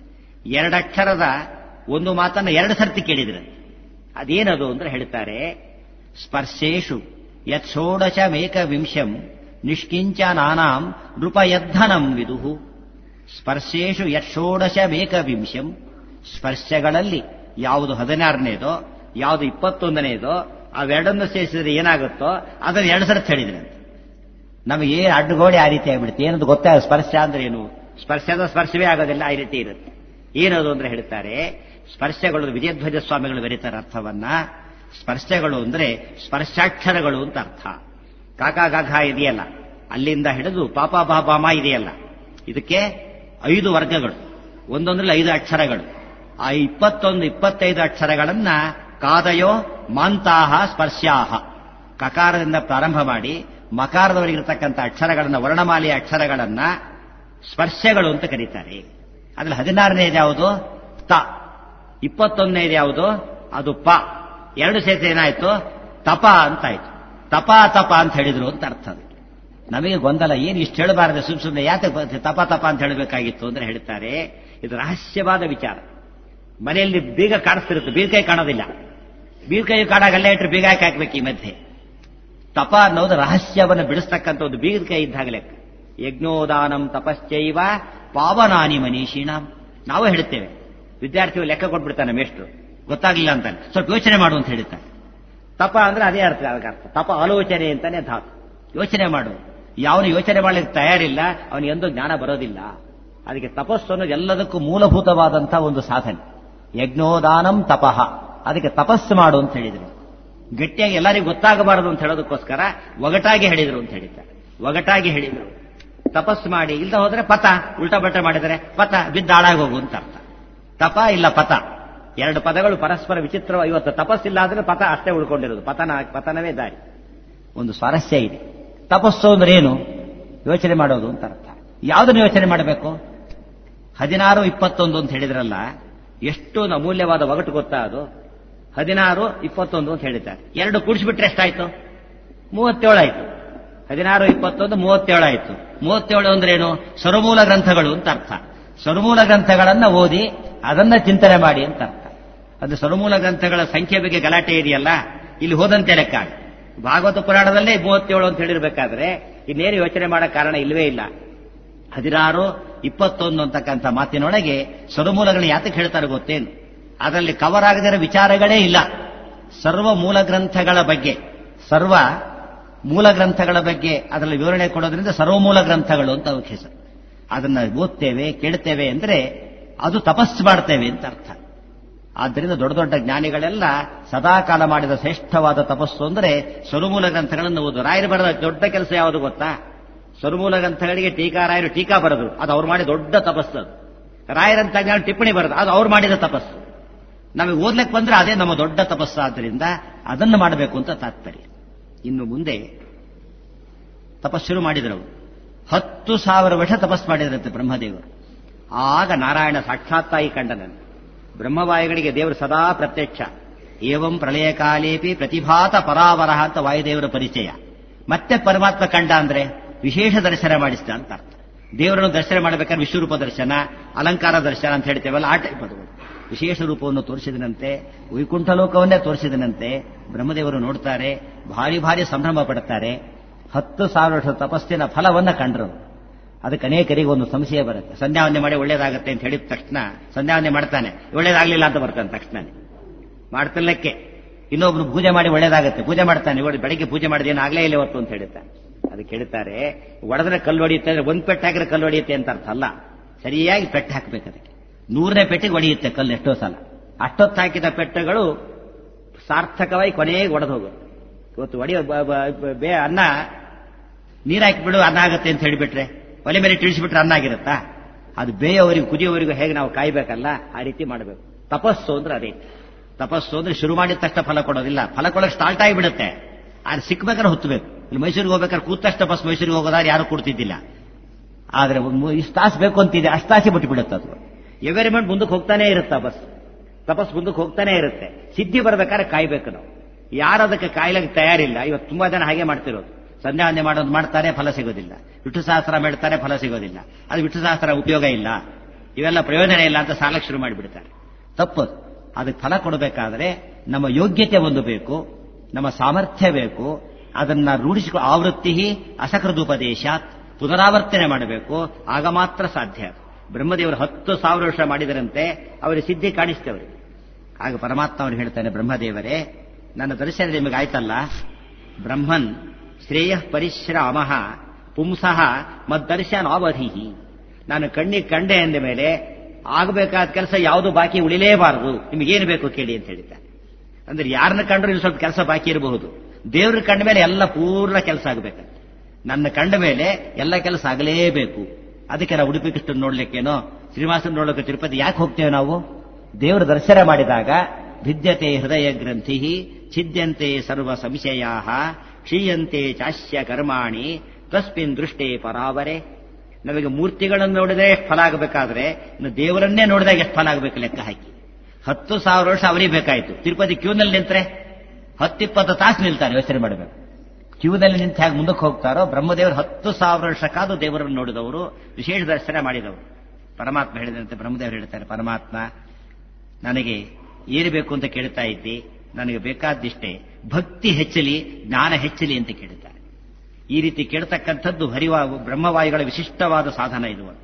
ಎರಡಕ್ಷರದ ಒಂದು ಮಾತನ್ನ ಎರಡು ಸರ್ತಿ ಕೇಳಿದ್ರೆ ಅದೇನದು ಅಂದ್ರೆ ಹೇಳ್ತಾರೆ ಸ್ಪರ್ಶೇಶು ಯತ್ ಷೋಡಶ ಮೇಕ ವಿಂಶಂ ನಿಷ್ಕಿಂಚ ನಾನಾಂ ನೃಪಯದ್ಧನಂ ವಿದುಹು ಸ್ಪರ್ಶೇಶು ಯತ್ ಷೋಡಶ ಮೇಕ ವಿಂಶಂ ಸ್ಪರ್ಶಗಳಲ್ಲಿ ಯಾವುದು ಹದಿನಾರನೇದೋ ಯಾವುದು ಇಪ್ಪತ್ತೊಂದನೇದೋ ಅವೆರಡನ್ನು ಸೇರಿಸಿದ್ರೆ ಏನಾಗುತ್ತೋ ಅದನ್ನು ಎರಡು ಸರ್ತಿ ಹೇಳಿದ್ರೆ ನಮಗೆ ಏನು ಅಡ್ಡುಗೋಡೆ ಆ ರೀತಿ ಆಗ್ಬಿಡುತ್ತೆ ಏನದು ಗೊತ್ತಾಗ ಸ್ಪರ್ಶ ಅಂದ್ರೆ ಏನು ಸ್ಪರ್ಶದ ಸ್ಪರ್ಶವೇ ಆಗೋದಿಲ್ಲ ಆ ರೀತಿ ಇರುತ್ತೆ ಏನದು ಅಂದ್ರೆ ಹೇಳ್ತಾರೆ ಸ್ಪರ್ಶಗಳು ವಿಜಯಧ್ವಜ ಸ್ವಾಮಿಗಳು ಬರೀತಾರೆ ಅರ್ಥವನ್ನ ಸ್ಪರ್ಶಗಳು ಅಂದ್ರೆ ಸ್ಪರ್ಶಾಕ್ಷರಗಳು ಅಂತ ಅರ್ಥ ಕಾಕ ಗಾಘ ಇದೆಯಲ್ಲ ಅಲ್ಲಿಂದ ಹಿಡಿದು ಪಾಪ ಬಾಬಾಮ ಇದೆಯಲ್ಲ ಇದಕ್ಕೆ ಐದು ವರ್ಗಗಳು ಒಂದೊಂದ್ರಲ್ಲಿ ಐದು ಅಕ್ಷರಗಳು ಆ ಇಪ್ಪತ್ತೊಂದು ಇಪ್ಪತ್ತೈದು ಅಕ್ಷರಗಳನ್ನ ಕಾದಯೋ ಮಾಂತಾಹ ಸ್ಪರ್ಶ್ಯಾಹ ಕಕಾರದಿಂದ ಪ್ರಾರಂಭ ಮಾಡಿ ಮಕಾರದವರೆಗಿರತಕ್ಕಂಥ ಅಕ್ಷರಗಳನ್ನ ವರ್ಣಮಾಲೆಯ ಅಕ್ಷರಗಳನ್ನ ಸ್ಪರ್ಶಗಳು ಅಂತ ಕರೀತಾರೆ ಅದ್ರಲ್ಲಿ ಹದಿನಾರನೇದು ಯಾವುದು ತ ಇಪ್ಪತ್ತೊಂದನೇದು ಯಾವುದು ಅದು ಪ ಎರಡು ಸೇರಿಸಿ ಏನಾಯ್ತು ತಪ ಅಂತಾಯ್ತು ತಪ ತಪ ಅಂತ ಹೇಳಿದ್ರು ಅಂತ ಅರ್ಥ ಅದು ನಮಗೆ ಗೊಂದಲ ಏನು ಇಷ್ಟು ಹೇಳಬಾರದು ಸುಮ್ ಸುಮ್ಮನೆ ಯಾಕೆ ತಪ ತಪ ಅಂತ ಹೇಳಬೇಕಾಗಿತ್ತು ಅಂದ್ರೆ ಹೇಳ್ತಾರೆ ಇದು ರಹಸ್ಯವಾದ ವಿಚಾರ ಮನೆಯಲ್ಲಿ ಬೀಗ ಕಾಣಿಸ್ತಿರುತ್ತೆ ಬೀರ್ಕೈ ಕಾಣೋದಿಲ್ಲ ಬೀರ್ಕೈ ಕಾಣಾಗಲ್ಲೇ ಇಟ್ಟರೆ ಬೀಗ ಹಾಕಿ ಹಾಕ್ಬೇಕು ಈ ಮಧ್ಯೆ ತಪ ಅನ್ನೋದು ರಹಸ್ಯವನ್ನು ಬಿಡಿಸ್ತಕ್ಕಂಥ ಒಂದು ಬೀಗದ ಕೈ ಇದ್ದಾಗ ಲೆಕ್ಕ ಯಜ್ಞೋದಾನಂ ತಪಶ್ಚೈವ ಪಾವನಾನಿ ಮನೀಷಿಣಾಂ ನಾವು ಹೇಳ್ತೇವೆ ವಿದ್ಯಾರ್ಥಿಗಳು ಲೆಕ್ಕ ಕೊಟ್ಬಿಡ್ತಾನೆ ಮೇಷ್ಟ್ರು ಗೊತ್ತಾಗ್ಲಿಲ್ಲ ಅಂತಾನೆ ಸ್ವಲ್ಪ ಯೋಚನೆ ಮಾಡು ಅಂತ ಹೇಳ್ತಾನೆ ತಪ ಅಂದ್ರೆ ಅದೇ ಅರ್ಥ ಅದಕ್ಕೆ ಅರ್ಥ ತಪ ಆಲೋಚನೆ ಅಂತಾನೆ ಧಾತು ಯೋಚನೆ ಮಾಡು ಯಾವನು ಯೋಚನೆ ಮಾಡಲಿಕ್ಕೆ ತಯಾರಿಲ್ಲ ಅವನಿಗೆ ಎಂದೂ ಜ್ಞಾನ ಬರೋದಿಲ್ಲ ಅದಕ್ಕೆ ತಪಸ್ಸು ಅನ್ನೋದು ಎಲ್ಲದಕ್ಕೂ ಮೂಲಭೂತವಾದಂಥ ಒಂದು ಸಾಧನೆ ಯಜ್ಞೋದಾನಂ ತಪಃ ಅದಕ್ಕೆ ತಪಸ್ಸು ಮಾಡು ಅಂತ ಹೇಳಿದ್ರು ಗಟ್ಟಿಯಾಗಿ ಎಲ್ಲರಿಗೂ ಗೊತ್ತಾಗಬಾರದು ಅಂತ ಹೇಳೋದಕ್ಕೋಸ್ಕರ ಒಗಟಾಗಿ ಹೇಳಿದ್ರು ಅಂತ ಹೇಳಿದ್ದಾರೆ ಒಗಟಾಗಿ ಹೇಳಿದ್ರು ತಪಸ್ಸು ಮಾಡಿ ಇಲ್ದ ಹೋದ್ರೆ ಪತ ಉಲ್ಟಾ ಬಟ್ಟ ಮಾಡಿದರೆ ಪತ ಬಿದ್ದು ಹಾಳಾಗಿ ಹೋಗು ಅಂತ ಅರ್ಥ ತಪ ಇಲ್ಲ ಪತ ಎರಡು ಪದಗಳು ಪರಸ್ಪರ ವಿಚಿತ್ರ ಇವತ್ತು ತಪಸ್ಸಿಲ್ಲ ಆದ್ರೆ ಪತ ಅಷ್ಟೇ ಉಳ್ಕೊಂಡಿರೋದು ಪತನ ಪತನವೇ ದಾರಿ ಒಂದು ಸ್ವಾರಸ್ಯ ಇದೆ ತಪಸ್ಸು ಅಂದ್ರೆ ಏನು ಯೋಚನೆ ಮಾಡೋದು ಅಂತ ಅರ್ಥ ಯಾವುದನ್ನು ಯೋಚನೆ ಮಾಡಬೇಕು ಹದಿನಾರು ಇಪ್ಪತ್ತೊಂದು ಅಂತ ಹೇಳಿದ್ರಲ್ಲ ಎಷ್ಟು ಅಮೂಲ್ಯವಾದ ಒಗಟು ಗೊತ್ತಾ ಅದು ಹದಿನಾರು ಇಪ್ಪತ್ತೊಂದು ಅಂತ ಹೇಳಿದ್ದಾರೆ ಎರಡು ಕೂಡಿಸ್ಬಿಟ್ರೆ ಎಷ್ಟಾಯ್ತು ಮೂವತ್ತೇಳು ಆಯ್ತು ಹದಿನಾರು ಇಪ್ಪತ್ತೊಂದು ಮೂವತ್ತೇಳು ಆಯ್ತು ಮೂವತ್ತೇಳು ಅಂದ್ರೇನು ಸರುಮೂಲ ಗ್ರಂಥಗಳು ಅಂತ ಅರ್ಥ ಸರುಮೂಲ ಗ್ರಂಥಗಳನ್ನ ಓದಿ ಅದನ್ನ ಚಿಂತನೆ ಮಾಡಿ ಅಂತ ಅರ್ಥ ಅದು ಸರುಮೂಲ ಗ್ರಂಥಗಳ ಸಂಖ್ಯೆ ಬಗ್ಗೆ ಗಲಾಟೆ ಇದೆಯಲ್ಲ ಇಲ್ಲಿ ಹೋದಂತೆ ಲೆಕ್ಕ ಭಾಗವತ ಪುರಾಣದಲ್ಲೇ ಮೂವತ್ತೇಳು ಅಂತ ಹೇಳಿರ್ಬೇಕಾದ್ರೆ ಇನ್ನೇನು ಯೋಚನೆ ಮಾಡೋ ಕಾರಣ ಇಲ್ವೇ ಇಲ್ಲ ಹದಿನಾರು ಇಪ್ಪತ್ತೊಂದು ಅಂತಕ್ಕಂಥ ಮಾತಿನೊಳಗೆ ಸರುಮೂಲಗಳನ್ನ ಯಾತಕ್ಕೆ ಹೇಳ್ತಾರೆ ಗೊತ್ತೇನು ಅದರಲ್ಲಿ ಕವರ್ ಆಗದಿರೋ ವಿಚಾರಗಳೇ ಇಲ್ಲ ಸರ್ವ ಮೂಲ ಗ್ರಂಥಗಳ ಬಗ್ಗೆ ಸರ್ವ ಮೂಲ ಗ್ರಂಥಗಳ ಬಗ್ಗೆ ಅದರಲ್ಲಿ ವಿವರಣೆ ಕೊಡೋದ್ರಿಂದ ಸರ್ವಮೂಲ ಗ್ರಂಥಗಳು ಅಂತ ಅವಕ್ಕೆ ಹೆಸರು ಅದನ್ನ ಓದ್ತೇವೆ ಕೇಳ್ತೇವೆ ಅಂದ್ರೆ ಅದು ತಪಸ್ಸು ಮಾಡ್ತೇವೆ ಅಂತ ಅರ್ಥ ಆದ್ದರಿಂದ ದೊಡ್ಡ ದೊಡ್ಡ ಜ್ಞಾನಿಗಳೆಲ್ಲ ಸದಾಕಾಲ ಮಾಡಿದ ಶ್ರೇಷ್ಠವಾದ ತಪಸ್ಸು ಅಂದ್ರೆ ಸರುಮೂಲ ಗ್ರಂಥಗಳನ್ನು ಓದು ರಾಯರು ಬರೆದ ದೊಡ್ಡ ಕೆಲಸ ಯಾವುದು ಗೊತ್ತಾ ಸರುಮೂಲ ಗ್ರಂಥಗಳಿಗೆ ಟೀಕಾರಾಯರು ಟೀಕಾ ಬರೆದ್ರು ಅದು ಅವ್ರು ಮಾಡಿದ ದೊಡ್ಡ ತಪಸ್ಸು ಅದು ರಾಯರಂತ ಜ್ಞಾನ ಟಿಪ್ಪಣಿ ಬರೆದು ಅದು ಅವ್ರು ಮಾಡಿದ ತಪಸ್ಸು ನಮಗೆ ಓದ್ಲಿಕ್ಕೆ ಬಂದ್ರೆ ಅದೇ ನಮ್ಮ ದೊಡ್ಡ ತಪಸ್ಸು ಆದ್ದರಿಂದ ಅದನ್ನು ಮಾಡಬೇಕು ಅಂತ ತಾತ್ಪರ್ಯ ಇನ್ನು ಮುಂದೆ ತಪಸ್ಸು ಶುರು ಮಾಡಿದರು ಅವರು ಹತ್ತು ಸಾವಿರ ವರ್ಷ ತಪಸ್ಸು ಮಾಡಿದ್ರಂತೆ ಬ್ರಹ್ಮದೇವರು ಆಗ ನಾರಾಯಣ ಸಾಕ್ಷಾತ್ತಾಯಿ ಕಂಡನಂತೆ ಬ್ರಹ್ಮವಾಯುಗಳಿಗೆ ದೇವರು ಸದಾ ಪ್ರತ್ಯಕ್ಷ ಏವಂ ಪ್ರಳಯ ಕಾಲೇಪಿ ಪ್ರತಿಭಾತ ಪರಾವರಹ ಅಂತ ವಾಯುದೇವರ ಪರಿಚಯ ಮತ್ತೆ ಪರಮಾತ್ಮ ಕಂಡ ಅಂದ್ರೆ ವಿಶೇಷ ದರ್ಶನ ಮಾಡಿಸಿದ ಅಂತ ಅರ್ಥ ದೇವರನ್ನು ದರ್ಶನ ಮಾಡಬೇಕಾದ್ರೆ ವಿಶ್ವರೂಪ ದರ್ಶನ ಅಲಂಕಾರ ದರ್ಶನ ಅಂತ ಹೇಳ್ತೇವಲ್ಲ ಆ ಟೈಪ್ ಅದು ವಿಶೇಷ ರೂಪವನ್ನು ತೋರಿಸಿದನಂತೆ ವೈಕುಂಠ ಲೋಕವನ್ನೇ ತೋರಿಸಿದನಂತೆ ಬ್ರಹ್ಮದೇವರು ನೋಡ್ತಾರೆ ಭಾರಿ ಭಾರಿ ಸಂಭ್ರಮ ಪಡುತ್ತಾರೆ ಹತ್ತು ಸಾವಿರ ವರ್ಷ ತಪಸ್ಸಿನ ಫಲವನ್ನ ಕಂಡ್ರು ಅದಕ್ಕೆ ಅನೇಕರಿಗೆ ಒಂದು ಸಂಶಯ ಬರುತ್ತೆ ಸಂಧ್ಯಾವಂದನೆ ಮಾಡಿ ಒಳ್ಳೇದಾಗತ್ತೆ ಅಂತ ಹೇಳಿದ ತಕ್ಷಣ ಸಂಧ್ಯಾವಂದನೆ ಮಾಡ್ತಾನೆ ಒಳ್ಳೇದಾಗ್ಲಿಲ್ಲ ಅಂತ ಬರ್ತಾನೆ ತಕ್ಷಣ ಮಾಡ್ತಿರ್ಲಿಕ್ಕೆ ಇನ್ನೊಬ್ರು ಪೂಜೆ ಮಾಡಿ ಒಳ್ಳೇದಾಗತ್ತೆ ಪೂಜೆ ಮಾಡ್ತಾನೆ ಇವಾಗ ಬೆಳಿಗ್ಗೆ ಪೂಜೆ ಮಾಡಿದ ಏನಾಗ್ಲೇ ಇಲ್ಲ ಇವತ್ತು ಅಂತ ಹೇಳ್ತಾನೆ ಅದಕ್ಕೆ ಹೇಳ್ತಾರೆ ಒಡೆದ್ರೆ ಕಲ್ಲು ಹೊಡೆಯುತ್ತೆ ಅಂದ್ರೆ ಒಂದ್ ಪೆಟ್ಟು ಹಾಕಿದ್ರೆ ಕಲ್ಲು ಹೊಡೆಯುತ್ತೆ ಅಂತ ಅರ್ಥ ಅಲ್ಲ ಸರಿಯಾಗಿ ಪೆಟ್ಟು ಹಾಕ್ಬೇಕು ಅದಕ್ಕೆ ನೂರನೇ ಪೆಟ್ಟಿಗೆ ಹೊಡೆಯುತ್ತೆ ಕಲ್ಲು ಎಷ್ಟೋ ಸಲ ಅಷ್ಟೊತ್ತು ಹಾಕಿದ ಪೆಟ್ಟುಗಳು ಸಾರ್ಥಕವಾಗಿ ಕೊನೆಗೆ ಒಡೆದು ಹೋಗುತ್ತೆ ಇವತ್ತು ಒಡೆಯ ಬೇ ಅನ್ನ ನೀರು ಹಾಕಿಬಿಡು ಅನ್ನ ಆಗುತ್ತೆ ಅಂತ ಹೇಳಿಬಿಟ್ರೆ ಒಲೆ ಮೇಲೆ ತಿಳಿಸಿಬಿಟ್ರೆ ಅನ್ನ ಆಗಿರುತ್ತಾ ಅದು ಬೇಯೋವರೆಗೂ ಕುದಿಯೋವರೆಗೂ ಹೇಗೆ ನಾವು ಕಾಯ್ಬೇಕಲ್ಲ ಆ ರೀತಿ ಮಾಡಬೇಕು ತಪಸ್ಸು ಅಂದ್ರೆ ಅದೇ ತಪಸ್ಸು ಅಂದ್ರೆ ಶುರು ಮಾಡಿದ ತಕ್ಷಣ ಫಲ ಕೊಡೋದಿಲ್ಲ ಫಲ ಕೊಡೋಕೆ ಸ್ಟಾರ್ಟ್ ಆಗಿಬಿಡುತ್ತೆ ಅದು ಸಿಕ್ಬೇಕಾದ್ರೆ ಹೊತ್ತಬೇಕು ಇಲ್ಲಿ ಮೈಸೂರಿಗೆ ಹೋಗ್ಬೇಕಾದ್ರೆ ಕೂತ ತಕ್ಷಣ ಬಸ್ ಮೈಸೂರಿಗೆ ಹೋಗೋದಾದ್ರೆ ಯಾರು ಕೊಡ್ತಿದ್ದಿಲ್ಲ ಆದ್ರೆ ಇಷ್ಟು ತಾಸು ಬೇಕು ಅಂತಿದೆ ಅಷ್ಟು ತಾಸಿ ಬಿಟ್ಟು ಬಿಡುತ್ತೆ ಅದು ಎವರಿಮೆಂಟ್ ಮುಂದಕ್ಕೆ ಹೋಗ್ತಾನೆ ಇರುತ್ತೆ ಬಸ್ ತಪಸ್ ಮುಂದಕ್ಕೆ ಹೋಗ್ತಾನೆ ಇರುತ್ತೆ ಸಿದ್ಧಿ ಬರ್ಬೇಕಾದ್ರೆ ಕಾಯ್ಬೇಕು ನಾವು ಯಾರು ಅದಕ್ಕೆ ಕಾಯ್ಲಿಕ್ಕೆ ತಯಾರಿಲ್ಲ ಇವತ್ತು ತುಂಬಾ ಜನ ಹಾಗೆ ಮಾಡ್ತಿರೋದು ಸಂಧ್ಯಾವಂದನೆ ಮಾಡೋದು ಮಾಡ್ತಾರೆ ಫಲ ಸಿಗೋದಿಲ್ಲ ವಿಠು ಸಹಸ್ರ ಮಾಡ್ತಾರೆ ಫಲ ಸಿಗೋದಿಲ್ಲ ಅದು ವಿಠು ಸಹಸ್ರ ಉಪಯೋಗ ಇಲ್ಲ ಇವೆಲ್ಲ ಪ್ರಯೋಜನ ಇಲ್ಲ ಅಂತ ಸಾಲಕ್ಕೆ ಶುರು ಮಾಡಿಬಿಡ್ತಾರೆ ತಪ್ಪು ಅದಕ್ಕೆ ಫಲ ಕೊಡಬೇಕಾದ್ರೆ ನಮ್ಮ ಯೋಗ್ಯತೆ ಒಂದು ಬೇಕು ನಮ್ಮ ಸಾಮರ್ಥ್ಯ ಬೇಕು ಅದನ್ನ ರೂಢಿಸಿಕೊ ಆವೃತ್ತಿ ಅಸಕೃದುಪದೇಶ ಪುನರಾವರ್ತನೆ ಮಾಡಬೇಕು ಆಗ ಮಾತ್ರ ಸಾಧ್ಯ ಬ್ರಹ್ಮದೇವರು ಹತ್ತು ಸಾವಿರ ವರ್ಷ ಮಾಡಿದರಂತೆ ಅವರಿಗೆ ಸಿದ್ಧಿ ಕಾಣಿಸ್ತೇವೆ ಆಗ ಪರಮಾತ್ಮ ಅವರು ಹೇಳ್ತಾನೆ ಬ್ರಹ್ಮದೇವರೇ ನನ್ನ ದರ್ಶನ ನಿಮಗೆ ಆಯ್ತಲ್ಲ ಬ್ರಹ್ಮನ್ ಶ್ರೇಯ ಪರಿಶ್ರಾಮ ಪುಂಸಃ ಮದ್ದರ್ಶನಾವಧಿ ನಾನು ಕಣ್ಣಿಗೆ ಕಂಡೆ ಅಂದ ಮೇಲೆ ಆಗಬೇಕಾದ ಕೆಲಸ ಯಾವುದು ಬಾಕಿ ಉಳಿಲೇಬಾರದು ನಿಮಗೇನು ಬೇಕು ಕೇಳಿ ಅಂತ ಹೇಳಿದ್ದಾರೆ ಅಂದ್ರೆ ಯಾರನ್ನ ಕಂಡ್ರು ಇನ್ನು ಸ್ವಲ್ಪ ಕೆಲಸ ಬಾಕಿ ಇರಬಹುದು ದೇವ್ರ ಕಂಡ ಮೇಲೆ ಎಲ್ಲ ಪೂರ್ಣ ಕೆಲಸ ಆಗಬೇಕಂತ ನನ್ನ ಕಂಡ ಮೇಲೆ ಎಲ್ಲ ಕೆಲಸ ಆಗಲೇಬೇಕು ಅದಕ್ಕೆ ನಾವು ಉಡುಪಿ ಕೃಷ್ಣ ನೋಡ್ಲಿಕ್ಕೇನೋ ಶ್ರೀನಿವಾಸನ ನೋಡ್ಲಿಕ್ಕೆ ತಿರುಪತಿ ಯಾಕೆ ಹೋಗ್ತೇವೆ ನಾವು ದೇವರ ದರ್ಶನ ಮಾಡಿದಾಗ ಭಿದ್ಯತೆ ಹೃದಯ ಗ್ರಂಥಿ ಛಿದ್ಯಂತೆ ಸರ್ವ ಸಂಶಯಾ ಕ್ಷೀಯಂತೆ ಚಾಸ್ಯ ಕರ್ಮಾಣಿ ತಸ್ಮಿನ್ ದೃಷ್ಟೇ ಪರಾವರೆ ನಮಗೆ ಮೂರ್ತಿಗಳನ್ನು ನೋಡಿದ್ರೆ ಎಷ್ಟು ಫಲ ಆಗಬೇಕಾದ್ರೆ ಇನ್ನು ದೇವರನ್ನೇ ನೋಡಿದಾಗ ಎಷ್ಟು ಫಲ ಆಗಬೇಕು ಲೆಕ್ಕ ಹಾಕಿ ಹತ್ತು ಸಾವಿರ ವರ್ಷ ಅವರಿಗೆ ಬೇಕಾಯಿತು ತಿರುಪತಿ ಕ್ಯೂನಲ್ಲಿ ನಿಂತ್ರೆ ಹತ್ತಿಪ್ಪತ್ತು ತಾಸು ನಿಲ್ತಾರೆ ಯೋಚನೆ ಮಾಡಬೇಕು ಕ್ಯೂನಲ್ಲಿ ನಿಂತು ಹೇಗೆ ಮುಂದಕ್ಕೆ ಹೋಗ್ತಾರೋ ಬ್ರಹ್ಮದೇವರು ಹತ್ತು ಸಾವಿರ ವರ್ಷ ಕಾದು ದೇವರನ್ನು ನೋಡಿದವರು ವಿಶೇಷ ದರ್ಶನ ಮಾಡಿದವರು ಪರಮಾತ್ಮ ಹೇಳಿದಂತೆ ಬ್ರಹ್ಮದೇವರು ಹೇಳ್ತಾರೆ ಪರಮಾತ್ಮ ನನಗೆ ಏನು ಬೇಕು ಅಂತ ಕೇಳ್ತಾ ಇದ್ದಿ ನನಗೆ ಬೇಕಾದಿಷ್ಟೇ ಭಕ್ತಿ ಹೆಚ್ಚಲಿ ಜ್ಞಾನ ಹೆಚ್ಚಲಿ ಅಂತ ಕೇಳುತ್ತಾರೆ ಈ ರೀತಿ ಕೇಳ್ತಕ್ಕಂಥದ್ದು ಹರಿವಾ ಬ್ರಹ್ಮವಾಯುಗಳ ವಿಶಿಷ್ಟವಾದ ಸಾಧನ ಇದು ಅಂತ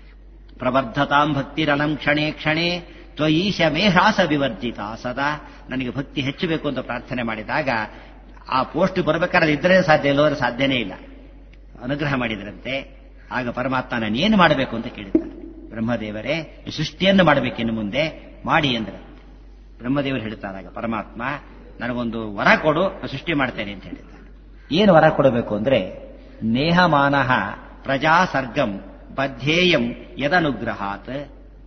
ಪ್ರವರ್ಧತಾಂ ಭಕ್ತಿರಲಂ ಕ್ಷಣೆ ಕ್ಷಣೆ ತ್ವಯೀಶ ಮೇಹಾಸ ವಿವರ್ಜಿತ ಸದಾ ನನಗೆ ಭಕ್ತಿ ಹೆಚ್ಚಬೇಕು ಅಂತ ಪ್ರಾರ್ಥನೆ ಮಾಡಿದಾಗ ಆ ಪೋಸ್ಟ್ ಬರಬೇಕಾದ್ರೆ ಇದ್ರೆ ಸಾಧ್ಯ ಇಲ್ಲವರೆ ಸಾಧ್ಯನೇ ಇಲ್ಲ ಅನುಗ್ರಹ ಮಾಡಿದ್ರಂತೆ ಆಗ ಪರಮಾತ್ಮ ನಾನು ಏನು ಮಾಡಬೇಕು ಅಂತ ಕೇಳಿದ್ದಾನೆ ಬ್ರಹ್ಮದೇವರೇ ಈ ಸೃಷ್ಟಿಯನ್ನು ಮಾಡಬೇಕಿನ್ನು ಮುಂದೆ ಮಾಡಿ ಅಂದ್ರೆ ಬ್ರಹ್ಮದೇವರು ಹೇಳ್ತಾರಾಗ ಪರಮಾತ್ಮ ನನಗೊಂದು ವರ ಕೊಡು ನಾನು ಸೃಷ್ಟಿ ಮಾಡ್ತೇನೆ ಅಂತ ಹೇಳಿದ್ದಾನೆ ಏನು ವರ ಕೊಡಬೇಕು ಅಂದ್ರೆ ನೇಹಮಾನಃ ಪ್ರಜಾ ಸರ್ಗಂ ಬದ್ಧೇಯಂ ಯದನುಗ್ರಹಾತ್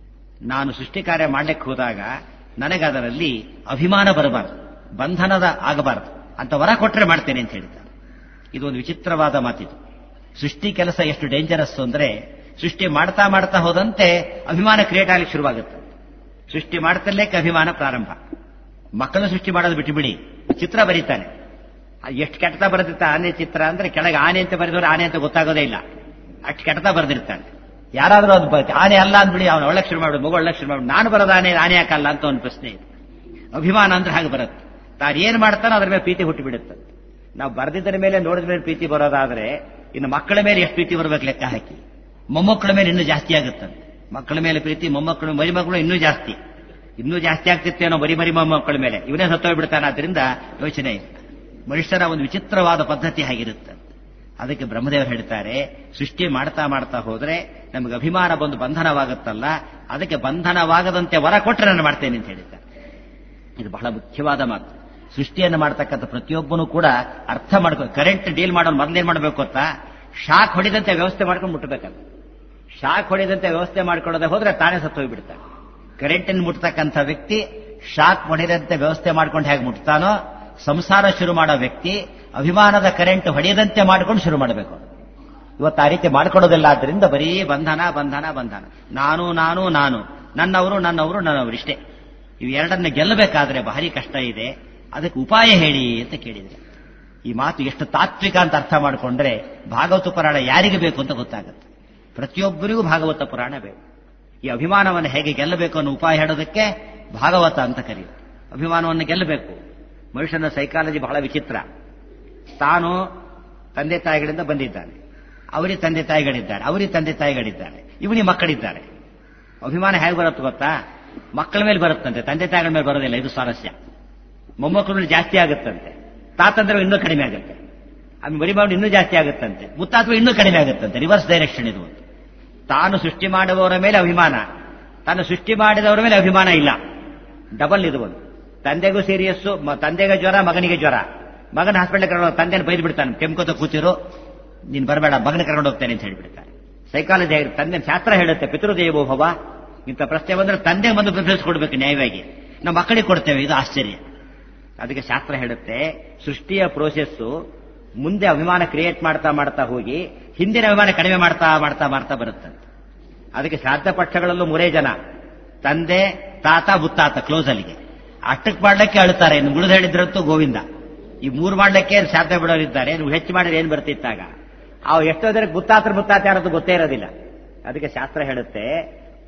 ನಾನು ಸೃಷ್ಟಿ ಕಾರ್ಯ ಮಾಡ್ಲಿಕ್ಕೆ ಹೋದಾಗ ನನಗದರಲ್ಲಿ ಅಭಿಮಾನ ಬರಬಾರದು ಬಂಧನದ ಆಗಬಾರದು ಅಂತ ವರ ಕೊಟ್ಟರೆ ಮಾಡ್ತೇನೆ ಅಂತ ಹೇಳಿದ್ದಾರೆ ಇದು ಒಂದು ವಿಚಿತ್ರವಾದ ಮಾತಿದು ಸೃಷ್ಟಿ ಕೆಲಸ ಎಷ್ಟು ಡೇಂಜರಸ್ ಅಂದ್ರೆ ಸೃಷ್ಟಿ ಮಾಡ್ತಾ ಮಾಡ್ತಾ ಹೋದಂತೆ ಅಭಿಮಾನ ಕ್ರಿಯೇಟ್ ಆಗಲಿಕ್ಕೆ ಶುರುವಾಗುತ್ತೆ ಸೃಷ್ಟಿ ಮಾಡ್ತಲೇಕ್ಕೆ ಅಭಿಮಾನ ಪ್ರಾರಂಭ ಮಕ್ಕಳು ಸೃಷ್ಟಿ ಮಾಡೋದು ಬಿಟ್ಟುಬಿಡಿ ಚಿತ್ರ ಬರೀತಾನೆ ಎಷ್ಟು ಕೆಟ್ಟ ಬರೆದಿರ್ತ ಆನೆ ಚಿತ್ರ ಅಂದ್ರೆ ಕೆಳಗೆ ಆನೆ ಅಂತ ಬರೆದವರು ಆನೆ ಅಂತ ಗೊತ್ತಾಗೋದೇ ಇಲ್ಲ ಅಷ್ಟು ಕೆಟ್ಟ ಬರೆದಿರ್ತಾನೆ ಯಾರಾದ್ರೂ ಅದು ಬ- ಆನೆ ಅಲ್ಲ ಅಂದ್ಬಿಡಿ ಅವನು ಒಳ್ಳಕ್ಕೆ ಶುರು ಮಾಡಿ ಮಗು ಒಳ್ಳಕ್ಕೆ ಶುರು ಮಾಡಿ ನಾನು ಬರೋದು ಆನೆ ಆನೆ ಯಾಕಲ್ಲ ಅಂತ ಒಂದು ಪ್ರಶ್ನೆ ಇದೆ ಅಭಿಮಾನ ಅಂದ್ರೆ ಹಾಗೆ ಬರುತ್ತೆ ತಾನು ಏನ್ ಮಾಡ್ತಾನೋ ಅದ್ರ ಮೇಲೆ ಪ್ರೀತಿ ಹುಟ್ಟುಬಿಡುತ್ತೆ ನಾವು ಬರೆದಿದ್ದರ ಮೇಲೆ ನೋಡಿದ ಮೇಲೆ ಪ್ರೀತಿ ಬರೋದಾದ್ರೆ ಇನ್ನು ಮಕ್ಕಳ ಮೇಲೆ ಎಷ್ಟು ಪ್ರೀತಿ ಬರಬೇಕು ಲೆಕ್ಕ ಹಾಕಿ ಮೊಮ್ಮಕ್ಕಳ ಮೇಲೆ ಇನ್ನೂ ಜಾಸ್ತಿ ಆಗುತ್ತಂತೆ ಮಕ್ಕಳ ಮೇಲೆ ಪ್ರೀತಿ ಮೊಮ್ಮಕ್ಕಳು ಮರಿ ಮಕ್ಕಳು ಇನ್ನೂ ಜಾಸ್ತಿ ಇನ್ನೂ ಜಾಸ್ತಿ ಆಗ್ತಿತ್ತೇನೋ ಮರಿ ಮರಿ ಮೊಮ್ಮಕ್ಕಳ ಮೇಲೆ ಇವನೇ ಸತ್ತೋಗ್ಬಿಡ್ತಾನೆ ಆದ್ರಿಂದ ಯೋಚನೆ ಇಲ್ಲ ಮನುಷ್ಯರ ಒಂದು ವಿಚಿತ್ರವಾದ ಪದ್ಧತಿ ಆಗಿರುತ್ತೆ ಅದಕ್ಕೆ ಬ್ರಹ್ಮದೇವರು ಹೇಳ್ತಾರೆ ಸೃಷ್ಟಿ ಮಾಡ್ತಾ ಮಾಡ್ತಾ ಹೋದ್ರೆ ನಮಗೆ ಅಭಿಮಾನ ಬಂದು ಬಂಧನವಾಗುತ್ತಲ್ಲ ಅದಕ್ಕೆ ಬಂಧನವಾಗದಂತೆ ವರ ಕೊಟ್ಟರೆ ನಾನು ಮಾಡ್ತೇನೆ ಅಂತ ಹೇಳಿದ್ದಾರೆ ಇದು ಬಹಳ ಮುಖ್ಯವಾದ ಮಾತು ಸೃಷ್ಟಿಯನ್ನು ಮಾಡ್ತಕ್ಕಂಥ ಪ್ರತಿಯೊಬ್ಬನು ಕೂಡ ಅರ್ಥ ಮಾಡ್ಕೋ ಕರೆಂಟ್ ಡೀಲ್ ಮಾಡೋನು ಮೊದಲೇನ್ ಮಾಡಬೇಕು ಗೊತ್ತಾ ಶಾಕ್ ಹೊಡಿದಂತೆ ವ್ಯವಸ್ಥೆ ಮಾಡ್ಕೊಂಡು ಮುಟ್ಟಬೇಕಲ್ಲ ಶಾಕ್ ಹೊಡಿದಂತೆ ವ್ಯವಸ್ಥೆ ಮಾಡ್ಕೊಳ್ಳೋದೇ ಹೋದ್ರೆ ತಾನೇ ಸತ್ತು ಹೋಗ್ಬಿಡ್ತಾನೆ ಕರೆಂಟನ್ನು ಮುಟ್ತಕ್ಕಂಥ ವ್ಯಕ್ತಿ ಶಾಕ್ ಹೊಡೆದಂತೆ ವ್ಯವಸ್ಥೆ ಮಾಡ್ಕೊಂಡು ಹೇಗೆ ಮುಟ್ತಾನೋ ಸಂಸಾರ ಶುರು ಮಾಡೋ ವ್ಯಕ್ತಿ ಅಭಿಮಾನದ ಕರೆಂಟ್ ಹೊಡೆಯದಂತೆ ಮಾಡ್ಕೊಂಡು ಶುರು ಮಾಡಬೇಕು ಇವತ್ತು ಆ ರೀತಿ ಮಾಡ್ಕೊಡೋದಿಲ್ಲ ಆದ್ರಿಂದ ಬರೀ ಬಂಧನ ಬಂಧನ ಬಂಧನ ನಾನು ನಾನು ನಾನು ನನ್ನವರು ನನ್ನವರು ನನ್ನವರು ಇಷ್ಟೇ ಇವು ಎರಡನ್ನ ಗೆಲ್ಲಬೇಕಾದ್ರೆ ಭಾರಿ ಕಷ್ಟ ಇದೆ ಅದಕ್ಕೆ ಉಪಾಯ ಹೇಳಿ ಅಂತ ಕೇಳಿದ್ರೆ ಈ ಮಾತು ಎಷ್ಟು ತಾತ್ವಿಕ ಅಂತ ಅರ್ಥ ಮಾಡಿಕೊಂಡ್ರೆ ಭಾಗವತ ಪುರಾಣ ಯಾರಿಗೆ ಬೇಕು ಅಂತ ಗೊತ್ತಾಗುತ್ತೆ ಪ್ರತಿಯೊಬ್ಬರಿಗೂ ಭಾಗವತ ಪುರಾಣ ಬೇಕು ಈ ಅಭಿಮಾನವನ್ನು ಹೇಗೆ ಗೆಲ್ಲಬೇಕು ಅನ್ನೋ ಉಪಾಯ ಹೇಳೋದಕ್ಕೆ ಭಾಗವತ ಅಂತ ಕರೆಯುತ್ತೆ ಅಭಿಮಾನವನ್ನು ಗೆಲ್ಲಬೇಕು ಮನುಷ್ಯನ ಸೈಕಾಲಜಿ ಬಹಳ ವಿಚಿತ್ರ ತಾನು ತಂದೆ ತಾಯಿಗಳಿಂದ ಬಂದಿದ್ದಾನೆ ಅವರಿಗೆ ತಂದೆ ತಾಯಿಗಳಿದ್ದಾರೆ ಅವರಿಗೆ ತಂದೆ ತಾಯಿಗಳಿದ್ದಾರೆ ಇವನಿಗೆ ಮಕ್ಕಳಿದ್ದಾರೆ ಅಭಿಮಾನ ಹೇಗೆ ಬರುತ್ತೆ ಗೊತ್ತಾ ಮಕ್ಕಳ ಮೇಲೆ ಬರುತ್ತಂತೆ ತಂದೆ ತಾಯಿಗಳ ಮೇಲೆ ಬರೋದಿಲ್ಲ ಇದು ಸ್ವಾರಸ್ಯ ಮೊಮ್ಮಕ್ಕಳ ಮೇಲೆ ಜಾಸ್ತಿ ಆಗುತ್ತಂತೆ ತಾತಂದ್ರೆ ಇನ್ನೂ ಕಡಿಮೆ ಆಗುತ್ತೆ ಆಮೇಲೆ ಮರಿಮಾವಳು ಇನ್ನೂ ಜಾಸ್ತಿ ಆಗುತ್ತಂತೆ ಮುತ್ತಾತ್ವ ಇನ್ನೂ ಕಡಿಮೆ ಆಗುತ್ತಂತೆ ರಿವರ್ಸ್ ಡೈರೆಕ್ಷನ್ ಇದು ಒಂದು. ತಾನು ಸೃಷ್ಟಿ ಮಾಡುವವರ ಮೇಲೆ ಅಭಿಮಾನ ತಾನು ಸೃಷ್ಟಿ ಮಾಡಿದವರ ಮೇಲೆ ಅಭಿಮಾನ ಇಲ್ಲ ಡಬಲ್ ಇದು ಒಂದು ತಂದೆಗೂ ಸೀರಿಯಸ್ಸು ಮ- ತಂದೆಗೆ ಜ್ವರ ಮಗನಿಗೆ ಜ್ವರ ಮಗನ ಹಾಸ್ಪಿಟಲ್ ಕರ್ಕೊಂಡು ತಂದೆನ ಬೈದು ಬಿಡ್ತಾನೆ ಕೆಮ್ಕೋತ ಕೂತಿರು ನೀನ್ ಬರಬೇಡ ಮಗನ ಕರ್ಕೊಂಡು ಹೋಗ್ತೇನೆ ಅಂತ ಹೇಳ್ಬಿಡ್ತಾನೆ ಸೈಕಾಲಜಿ ಆಗಿ ತಂದೆ ಶಾಸ್ತ್ರ ಹೇಳುತ್ತೆ ಪಿತೃದೇವೋ ಭವ ಇಂಥ ಪ್ರಶ್ನೆ ಬಂದ್ರೆ ತಂದೆ ಬಂದು ಪ್ರಿಫರೆನ್ಸ್ ಕೊಡ್ಬೇಕು ನ್ಯಾಯವಾಗಿ ನಾವು ಮಕ್ಕಳಿಗೆ ಕೊಡ್ತೇವೆ ಇದು ಆಶ್ಚರ್ಯ ಅದಕ್ಕೆ ಶಾಸ್ತ್ರ ಹೇಳುತ್ತೆ ಸೃಷ್ಟಿಯ ಪ್ರೋಸೆಸ್ಸು ಮುಂದೆ ಅಭಿಮಾನ ಕ್ರಿಯೇಟ್ ಮಾಡ್ತಾ ಮಾಡ್ತಾ ಹೋಗಿ ಹಿಂದಿನ ಅಭಿಮಾನ ಕಡಿಮೆ ಮಾಡ್ತಾ ಮಾಡ್ತಾ ಮಾಡ್ತಾ ಬರುತ್ತಂತೆ ಅದಕ್ಕೆ ಶ್ರಾದ್ದ ಪಕ್ಷಗಳಲ್ಲೂ ಮೂರೇ ಜನ ತಂದೆ ತಾತ ಮುತ್ತಾತ ಕ್ಲೋಸ್ ಅಲ್ಲಿಗೆ ಅಷ್ಟಕ್ಕೆ ಮಾಡ್ಲಿಕ್ಕೆ ಅಳುತ್ತಾರೆ ಇನ್ನು ಮುಳಿದು ಹೇಳಿದ್ರಂತೂ ಗೋವಿಂದ ಈ ಮೂರು ಮಾಡ್ಲಿಕ್ಕೆ ಶ್ರಾದ್ದ ಬಿಡೋರಿದ್ದಾರೆ ನೀವು ಹೆಚ್ಚು ಮಾಡಿದ್ರೆ ಏನ್ ಬರ್ತಿತ್ತಾಗ ಅವು ಎಷ್ಟೋ ಜನಕ್ಕೆ ಮುತ್ತಾತ್ರ ಮುತ್ತಾತ ಯಾರದು ಗೊತ್ತೇ ಇರೋದಿಲ್ಲ ಅದಕ್ಕೆ ಶಾಸ್ತ್ರ ಹೇಳುತ್ತೆ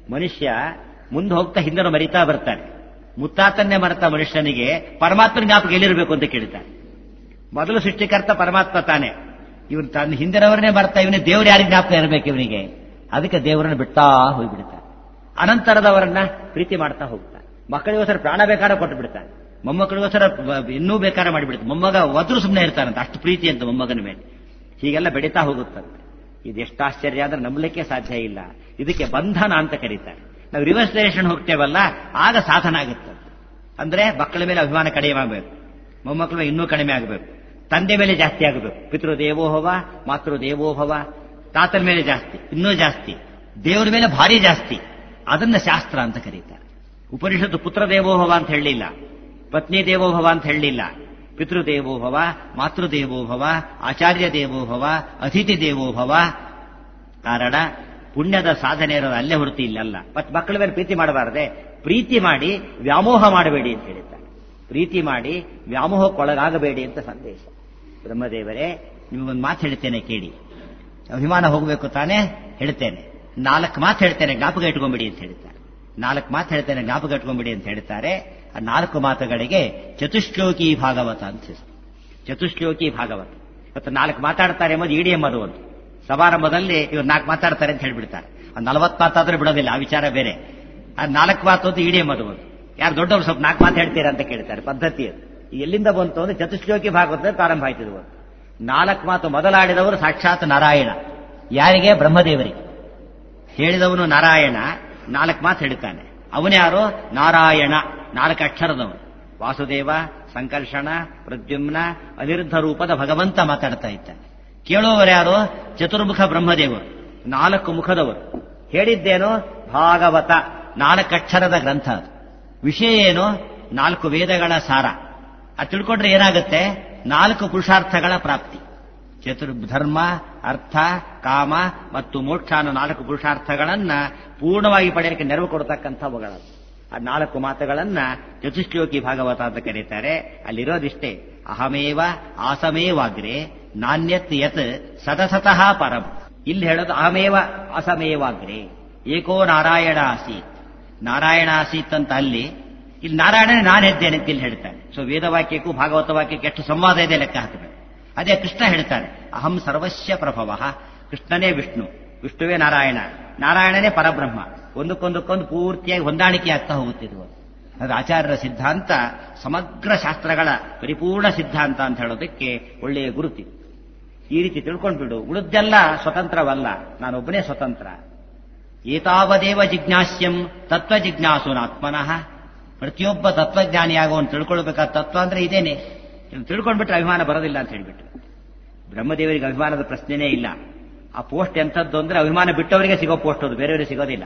ಮನುಷ್ಯ ಮುಂದೆ ಹೋಗ್ತಾ ಹಿಂದನ್ನು ಮರಿತಾ ಬರ್ತಾನೆ ಮುತ್ತಾತನ್ನೇ ಮರೆತ ಮನುಷ್ಯನಿಗೆ ಪರಮಾತ್ಮನ ಜ್ಞಾಪಕ ಎಲ್ಲಿರಬೇಕು ಅಂತ ಕೇಳ್ತಾನೆ ಮೊದಲು ಸೃಷ್ಟಿಕರ್ತ ಪರಮಾತ್ಮ ತಾನೆ ಇವನು ತನ್ನ ಹಿಂದಿನವರನ್ನೇ ಬರ್ತಾ ಇವನೇ ದೇವ್ರು ಯಾರಿಗೆ ಜ್ಞಾಪಕ ಇರಬೇಕು ಇವನಿಗೆ ಅದಕ್ಕೆ ದೇವರನ್ನು ಬಿಡ್ತಾ ಹೋಗ್ಬಿಡ್ತಾನೆ ಅನಂತರದವರನ್ನ ಪ್ರೀತಿ ಮಾಡ್ತಾ ಹೋಗ್ತಾನೆ ಮಕ್ಕಳಿಗೋಸ್ಕರ ಪ್ರಾಣ ಬೇಕಾದ್ರೆ ಕೊಟ್ಟು ಬಿಡ್ತಾನೆ ಮೊಮ್ಮಕ್ಕಳಿಗೋಸ್ಕರ ಇನ್ನೂ ಬೇಕಾದ್ರೆ ಮಾಡಿಬಿಡ್ತಾನೆ ಮೊಮ್ಮಗ ಒದ್ರು ಸುಮ್ಮನೆ ಇರ್ತಾನಂತ ಅಷ್ಟು ಪ್ರೀತಿ ಅಂತ ಮೊಮ್ಮಗನ ಮೇಲೆ ಹೀಗೆಲ್ಲ ಬೆಳೀತಾ ಹೋಗುತ್ತಂತೆ ಇದೆಷ್ಟು ಆಶ್ಚರ್ಯ ಅಂದ್ರೆ ನಂಬಲಿಕ್ಕೆ ಸಾಧ್ಯ ಇಲ್ಲ ಇದಕ್ಕೆ ಬಂಧನ ಅಂತ ಕರೀತಾರೆ ನಾವು ರಿವರ್ಸ್ ಡೈರೆಕ್ಷನ್ ಹೋಗ್ತೇವಲ್ಲ ಆಗ ಸಾಧನ ಆಗುತ್ತೆ ಅಂದ್ರೆ ಮಕ್ಕಳ ಮೇಲೆ ಅಭಿಮಾನ ಕಡಿಮೆ ಆಗಬೇಕು ಮೊಮ್ಮಕ್ಕಳ ಮೇಲೆ ಇನ್ನೂ ಕಡಿಮೆ ಆಗಬೇಕು ತಂದೆ ಮೇಲೆ ಜಾಸ್ತಿ ಆಗಬೇಕು ಪಿತೃ ದೇವೋಭವ ಮಾತೃ ದೇವೋಭವ ತಾತನ ಮೇಲೆ ಜಾಸ್ತಿ ಇನ್ನೂ ಜಾಸ್ತಿ ದೇವರ ಮೇಲೆ ಭಾರಿ ಜಾಸ್ತಿ ಅದನ್ನ ಶಾಸ್ತ್ರ ಅಂತ ಕರೀತಾರೆ ಉಪನಿಷತ್ತು ಪುತ್ರ ದೇವೋಭವ ಅಂತ ಹೇಳಲಿಲ್ಲ ಪತ್ನಿ ದೇವೋಭವ ಅಂತ ಹೇಳಲಿಲ್ಲ ಪಿತೃದೇವೋಭವ ಮಾತೃದೇವೋಭವ ಆಚಾರ್ಯ ದೇವೋಭವ ಅತಿಥಿ ದೇವೋಭವ ಕಾರಣ ಪುಣ್ಯದ ಸಾಧನೆ ಇರೋದು ಅಲ್ಲೇ ಹೊರತು ಇಲ್ಲಲ್ಲ ಮತ್ತೆ ಮಕ್ಕಳ ಮೇಲೆ ಪ್ರೀತಿ ಮಾಡಬಾರದೆ ಪ್ರೀತಿ ಮಾಡಿ ವ್ಯಾಮೋಹ ಮಾಡಬೇಡಿ ಅಂತ ಹೇಳಿದ್ದಾರೆ ಪ್ರೀತಿ ಮಾಡಿ ವ್ಯಾಮೋಹಕ್ಕೊಳಗಾಗಬೇಡಿ ಅಂತ ಸಂದೇಶ ಬ್ರಹ್ಮದೇವರೇ ನಿಮಗೊಂದು ಮಾತು ಹೇಳ್ತೇನೆ ಕೇಳಿ ಅಭಿಮಾನ ಹೋಗಬೇಕು ತಾನೇ ಹೇಳ್ತೇನೆ ನಾಲ್ಕು ಮಾತು ಹೇಳ್ತೇನೆ ಜ್ಞಾಪಕ ಇಟ್ಕೊಂಬಿಡಿ ಅಂತ ಹೇಳ್ತಾರೆ ನಾಲ್ಕು ಮಾತು ಹೇಳ್ತೇನೆ ಜ್ಞಾಪಕ ಇಟ್ಕೊಂಬಿಡಿ ಅಂತ ಹೇಳ್ತಾರೆ ಆ ನಾಲ್ಕು ಮಾತುಗಳಿಗೆ ಚತುಶ್ಲೋಕಿ ಭಾಗವತ ಅಂತ ಹೆಸರು ಚತುಶ್ಲೋಕಿ ಭಾಗವತ ಇವತ್ತು ನಾಲ್ಕು ಮಾತಾಡ್ತಾರೆ ಎಂಬುದು ಇಡಿ ಎಂಬುದು ಒಂದು ಸಮಾರಂಭದಲ್ಲಿ ಇವ್ರು ನಾಲ್ಕು ಮಾತಾಡ್ತಾರೆ ಅಂತ ಹೇಳ್ಬಿಡ್ತಾರೆ ಆ ನಲವತ್ತು ಮಾತಾದ್ರೆ ಬಿಡೋದಿಲ್ಲ ಆ ವಿಚಾರ ಬೇರೆ ಆ ನಾಲ್ಕು ಮಾತು ಅಂತ ಇಡಿ ಎಂಬುದು ಒಂದು ಯಾರು ದೊಡ್ಡವರು ಸ್ವಲ್ಪ ನಾಲ್ಕು ಮಾತು ಹೇಳ್ತೀರಾ ಅಂತ ಕೇಳ್ತಾರೆ ಪದ್ಧತಿ ಅದು ಎಲ್ಲಿಂದ ಬಂತು ಅಂದ್ರೆ ಚತುಶ್ಲೋಕಿ ಭಾಗವತ ಪ್ರಾರಂಭ ಆಯ್ತಿದ್ರು ಒಂದು ನಾಲ್ಕು ಮಾತು ಮೊದಲಾಡಿದವರು ಸಾಕ್ಷಾತ್ ನಾರಾಯಣ ಯಾರಿಗೆ ಬ್ರಹ್ಮದೇವರಿಗೆ ಹೇಳಿದವನು ನಾರಾಯಣ ನಾಲ್ಕು ಮಾತು ಹೇಳ್ತಾನೆ ಅವನ್ಯಾರು ನಾರಾಯಣ ನಾಲ್ಕು ಅಕ್ಷರದವನು ವಾಸುದೇವ ಸಂಕರ್ಷಣ ಪ್ರದ್ಯುಮ್ನ ಅನಿರುದ್ಧ ರೂಪದ ಭಗವಂತ ಮಾತಾಡ್ತಾ ಇದ್ದಾನೆ ಕೇಳುವವರು ಯಾರು ಚತುರ್ಮುಖ ಬ್ರಹ್ಮದೇವರು ನಾಲ್ಕು ಮುಖದವರು ಹೇಳಿದ್ದೇನು ಭಾಗವತ ನಾಲ್ಕು ಅಕ್ಷರದ ಗ್ರಂಥ ಅದು ವಿಷಯ ಏನು ನಾಲ್ಕು ವೇದಗಳ ಸಾರ ಅದು ತಿಳ್ಕೊಂಡ್ರೆ ಏನಾಗುತ್ತೆ ನಾಲ್ಕು ಪುರುಷಾರ್ಥಗಳ ಪ್ರಾಪ್ತಿ ಚತುರ್ ಧರ್ಮ ಅರ್ಥ ಕಾಮ ಮತ್ತು ಮೋಕ್ಷ ಅನ್ನೋ ನಾಲ್ಕು ಪುರುಷಾರ್ಥಗಳನ್ನ ಪೂರ್ಣವಾಗಿ ಪಡೆಯಲಿಕ್ಕೆ ನೆರವು ಕೊಡ್ತಕ್ಕಂಥವುಗಳು ಆ ನಾಲ್ಕು ಮಾತುಗಳನ್ನ ಚತುಶ್ಲೋಕಿ ಭಾಗವತ ಅಂತ ಕರೀತಾರೆ ಅಲ್ಲಿರೋದಿಷ್ಟೇ ಅಹಮೇವ ಆಸಮೇವಾಗ್ರೆ ನಾಣ್ಯತ್ ಯತ್ ಸದಸತಃ ಪರಂ ಇಲ್ಲಿ ಹೇಳೋದು ಅಹಮೇವ ಅಸಮೇವಾಗ್ರೆ ಏಕೋ ನಾರಾಯಣ ಆಸೀತ್ ನಾರಾಯಣ ಆಸೀತ್ ಅಂತ ಅಲ್ಲಿ ಇಲ್ಲಿ ನಾರಾಯಣನೇ ನಾನು ಹೆದ್ದೇನೆ ಅಂತ ಇಲ್ಲಿ ಹೇಳ್ತಾನೆ ಸೊ ವೇದವಾಕ್ಯಕ್ಕೂ ಭಾಗವತ ವಾಕ್ಯಕ್ಕೆ ಎಷ್ಟು ಸಂವಾದ ಇದೆ ಲೆಕ್ಕ ಹಾಕಬೇಕು ಅದೇ ಕೃಷ್ಣ ಹೇಳ್ತಾನೆ ಅಹಂ ಸರ್ವಸ್ಯ ಪ್ರಭವ ಕೃಷ್ಣನೇ ವಿಷ್ಣು ವಿಷ್ಣುವೇ ನಾರಾಯಣ ನಾರಾಯಣನೇ ಪರಬ್ರಹ್ಮ ಒಂದಕ್ಕೊಂದಕ್ಕೊಂದು ಪೂರ್ತಿಯಾಗಿ ಹೊಂದಾಣಿಕೆ ಆಗ್ತಾ ಹೋಗುತ್ತಿರುವ ಅದು ಆಚಾರ್ಯರ ಸಿದ್ಧಾಂತ ಸಮಗ್ರ ಶಾಸ್ತ್ರಗಳ ಪರಿಪೂರ್ಣ ಸಿದ್ಧಾಂತ ಅಂತ ಹೇಳೋದಕ್ಕೆ ಒಳ್ಳೆಯ ಗುರುತಿ ಈ ರೀತಿ ತಿಳ್ಕೊಂಡ್ಬಿಡು ಉಳಿದೆಲ್ಲ ಸ್ವತಂತ್ರವಲ್ಲ ನಾನೊಬ್ಬನೇ ಸ್ವತಂತ್ರ ಏತಾವದೇವ ಜಿಜ್ಞಾಸ್ಯಂ ತತ್ವ ಜಿಜ್ಞಾಸುನಾತ್ಮನಃ ಪ್ರತಿಯೊಬ್ಬ ತತ್ವಜ್ಞಾನಿಯಾಗುವನು ತಿಳ್ಕೊಳ್ಬೇಕಾದ ತತ್ವ ಅಂದ್ರೆ ಇದೇನೆ ತಿಳ್ಕೊಂಡ್ಬಿಟ್ರೆ ಅಭಿಮಾನ ಬರೋದಿಲ್ಲ ಅಂತ ಹೇಳ್ಬಿಟ್ರು ಬ್ರಹ್ಮದೇವರಿಗೆ ಅಭಿಮಾನದ ಪ್ರಶ್ನೆನೇ ಇಲ್ಲ ಆ ಪೋಸ್ಟ್ ಎಂಥದ್ದು ಅಂದ್ರೆ ಅಭಿಮಾನ ಬಿಟ್ಟವರಿಗೆ ಸಿಗೋ ಪೋಸ್ಟ್ ಅದು ಬೇರೆಯವರಿಗೆ ಸಿಗೋದಿಲ್ಲ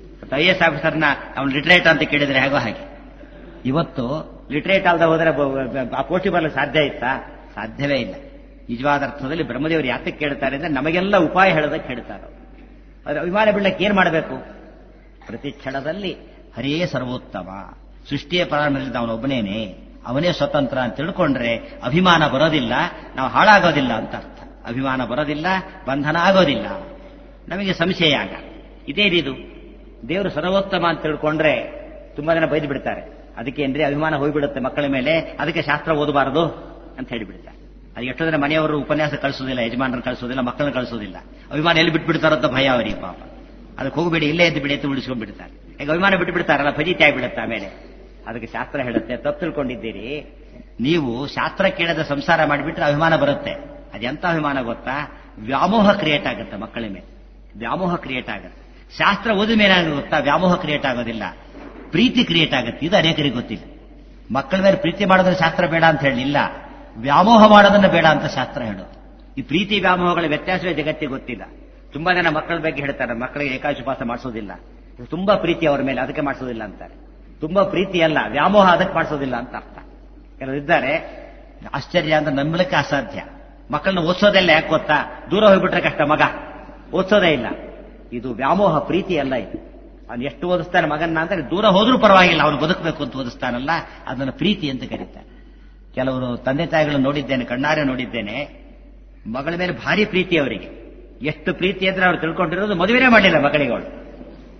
ಐ ಎಸ್ ಆಫೀಸರ್ನ ಅವ್ನು ಲಿಟ್ರೇಟ್ ಅಂತ ಕೇಳಿದ್ರೆ ಹೇಗೋ ಹಾಗೆ ಇವತ್ತು ಲಿಟ್ರೇಟ್ ಅಲ್ದ ಹೋದ್ರೆ ಆ ಪೋಸ್ಟಿಗೆ ಬರಲು ಸಾಧ್ಯ ಇತ್ತಾ ಸಾಧ್ಯವೇ ಇಲ್ಲ ನಿಜವಾದ ಅರ್ಥದಲ್ಲಿ ಬ್ರಹ್ಮದೇವರು ಯಾತಕ್ಕೆ ಕೇಳ್ತಾರೆ ಅಂದ್ರೆ ನಮಗೆಲ್ಲ ಉಪಾಯ ಹೇಳೋದಕ್ಕೆ ಹೇಳ್ತಾರೆ ಅದು ಅಭಿಮಾನ ಬಿಡ್ಲಕ್ಕೆ ಏನ್ ಮಾಡಬೇಕು ಪ್ರತಿ ಕ್ಷಣದಲ್ಲಿ ಹರೇ ಸರ್ವೋತ್ತಮ ಸೃಷ್ಟಿಯ ಪ್ರಾರಂಭದಲ್ಲಿ ಅವನೊಬ್ಬನೇನೆ ಅವನೇ ಸ್ವತಂತ್ರ ಅಂತ ತಿಳ್ಕೊಂಡ್ರೆ ಅಭಿಮಾನ ಬರೋದಿಲ್ಲ ನಾವು ಹಾಳಾಗೋದಿಲ್ಲ ಅಂತ ಅರ್ಥ ಅಭಿಮಾನ ಬರೋದಿಲ್ಲ ಬಂಧನ ಆಗೋದಿಲ್ಲ ನಮಗೆ ಸಂಶಯ ಆಗ ಇದೇನಿದು ದೇವರು ಸರ್ವೋತ್ತಮ ಅಂತ ತಿಳ್ಕೊಂಡ್ರೆ ತುಂಬಾ ಜನ ಬೈದು ಬಿಡ್ತಾರೆ ಅದಕ್ಕೆ ಏನ್ರಿ ಅಭಿಮಾನ ಹೋಗ್ಬಿಡುತ್ತೆ ಮಕ್ಕಳ ಮೇಲೆ ಅದಕ್ಕೆ ಶಾಸ್ತ್ರ ಓದಬಾರದು ಅಂತ ಹೇಳಿಬಿಡ್ತಾರೆ ಅದು ಎಷ್ಟೋ ಜನ ಮನೆಯವರು ಉಪನ್ಯಾಸ ಕಳಿಸೋದಿಲ್ಲ ಯಜಮಾನರು ಕಳಿಸೋದಿಲ್ಲ ಮಕ್ಕಳನ್ನ ಕಳಿಸೋದಿಲ್ಲ ಅಭಿಮಾನ ಎಲ್ಲಿ ಬಿಟ್ಬಿಡ್ತಾರೋ ಅಂತ ಭಯ ಅವರಿಗೆ ಪಾಪ ಅದಕ್ಕೆ ಹೋಗಬೇಡಿ ಇಲ್ಲೇ ಎದ್ದು ಬಿಡಿ ಎತ್ತು ಬಿಡಿಸ್ಕೊಂಡ್ಬಿಡ್ತಾರೆ ಈಗ ಅಭಿಮಾನ ಬಿಟ್ಟು ಬಿಡ್ತಾರಲ್ಲ ಫಜೀತಿ ಆಗಿಬಿಡುತ್ತೆ ಆಮೇಲೆ ಅದಕ್ಕೆ ಶಾಸ್ತ್ರ ಹೇಳುತ್ತೆ ತಪ್ಪು ತಿಳ್ಕೊಂಡಿದ್ದೀರಿ ನೀವು ಶಾಸ್ತ್ರ ಕೇಳದ ಸಂಸಾರ ಮಾಡಿಬಿಟ್ರೆ ಅಭಿಮಾನ ಬರುತ್ತೆ ಅದೆಂತ ಅಭಿಮಾನ ಗೊತ್ತಾ ವ್ಯಾಮೋಹ ಕ್ರಿಯೇಟ್ ಆಗುತ್ತೆ ಮಕ್ಕಳ ಮೇಲೆ ವ್ಯಾಮೋಹ ಕ್ರಿಯೇಟ್ ಆಗುತ್ತೆ ಶಾಸ್ತ್ರ ಓದಿದ ಮೇಲೆ ಗೊತ್ತಾ ವ್ಯಾಮೋಹ ಕ್ರಿಯೇಟ್ ಆಗೋದಿಲ್ಲ ಪ್ರೀತಿ ಕ್ರಿಯೇಟ್ ಆಗುತ್ತೆ ಇದು ಅನೇಕರಿಗೆ ಗೊತ್ತಿಲ್ಲ ಮಕ್ಕಳ ಮೇಲೆ ಪ್ರೀತಿ ಮಾಡೋದನ್ನ ಶಾಸ್ತ್ರ ಬೇಡ ಅಂತ ಹೇಳಲಿಲ್ಲ ವ್ಯಾಮೋಹ ಮಾಡೋದನ್ನ ಬೇಡ ಅಂತ ಶಾಸ್ತ್ರ ಹೇಳೋದು ಈ ಪ್ರೀತಿ ವ್ಯಾಮೋಹಗಳ ವ್ಯತ್ಯಾಸವೇ ಜಗತ್ತಿಗೆ ಗೊತ್ತಿಲ್ಲ ತುಂಬಾ ಜನ ಮಕ್ಕಳ ಬಗ್ಗೆ ಹೇಳ್ತಾರೆ ಮಕ್ಕಳಿಗೆ ಏಕಾಶುಪಾಸ ಮಾಡಿಸೋದಿಲ್ಲ ತುಂಬಾ ಪ್ರೀತಿ ಅವರ ಮೇಲೆ ಅದಕ್ಕೆ ಮಾಡಿಸೋದಿಲ್ಲ ಅಂತಾರೆ ತುಂಬಾ ಪ್ರೀತಿ ಅಲ್ಲ ವ್ಯಾಮೋಹ ಅದಕ್ಕೆ ಮಾಡಿಸೋದಿಲ್ಲ ಅಂತ ಅರ್ಥ ಕೆಲವರು ಇದ್ದಾರೆ ಆಶ್ಚರ್ಯ ಅಂತ ನಂಬಲಿಕ್ಕೆ ಅಸಾಧ್ಯ ಮಕ್ಕಳನ್ನ ಓದಿಸೋದೆಲ್ಲ ಯಾಕೆ ಗೊತ್ತಾ ದೂರ ಹೋಗ್ಬಿಟ್ರೆ ಕಷ್ಟ ಮಗ ಓದಿಸೋದೇ ಇಲ್ಲ ಇದು ವ್ಯಾಮೋಹ ಪ್ರೀತಿ ಅಲ್ಲ ಇದು ಅವನು ಎಷ್ಟು ಓದಿಸ್ತಾನೆ ಮಗನ್ನ ಅಂದ್ರೆ ದೂರ ಹೋದ್ರೂ ಪರವಾಗಿಲ್ಲ ಅವನು ಬದುಕಬೇಕು ಅಂತ ಓದಿಸ್ತಾನಲ್ಲ ಅದನ್ನು ಪ್ರೀತಿ ಅಂತ ಕರೀತಾರೆ ಕೆಲವರು ತಂದೆ ತಾಯಿಗಳನ್ನು ನೋಡಿದ್ದೇನೆ ಕಣ್ಣಾರೆ ನೋಡಿದ್ದೇನೆ ಮಗಳ ಮೇಲೆ ಭಾರಿ ಪ್ರೀತಿ ಅವರಿಗೆ ಎಷ್ಟು ಪ್ರೀತಿ ಅಂದ್ರೆ ಅವ್ರು ತಿಳ್ಕೊಂಡಿರೋದು ಮದುವೆನೇ ಮಾಡಿಲ್ಲ ಮಗಳಿಗೆ ಅವಳು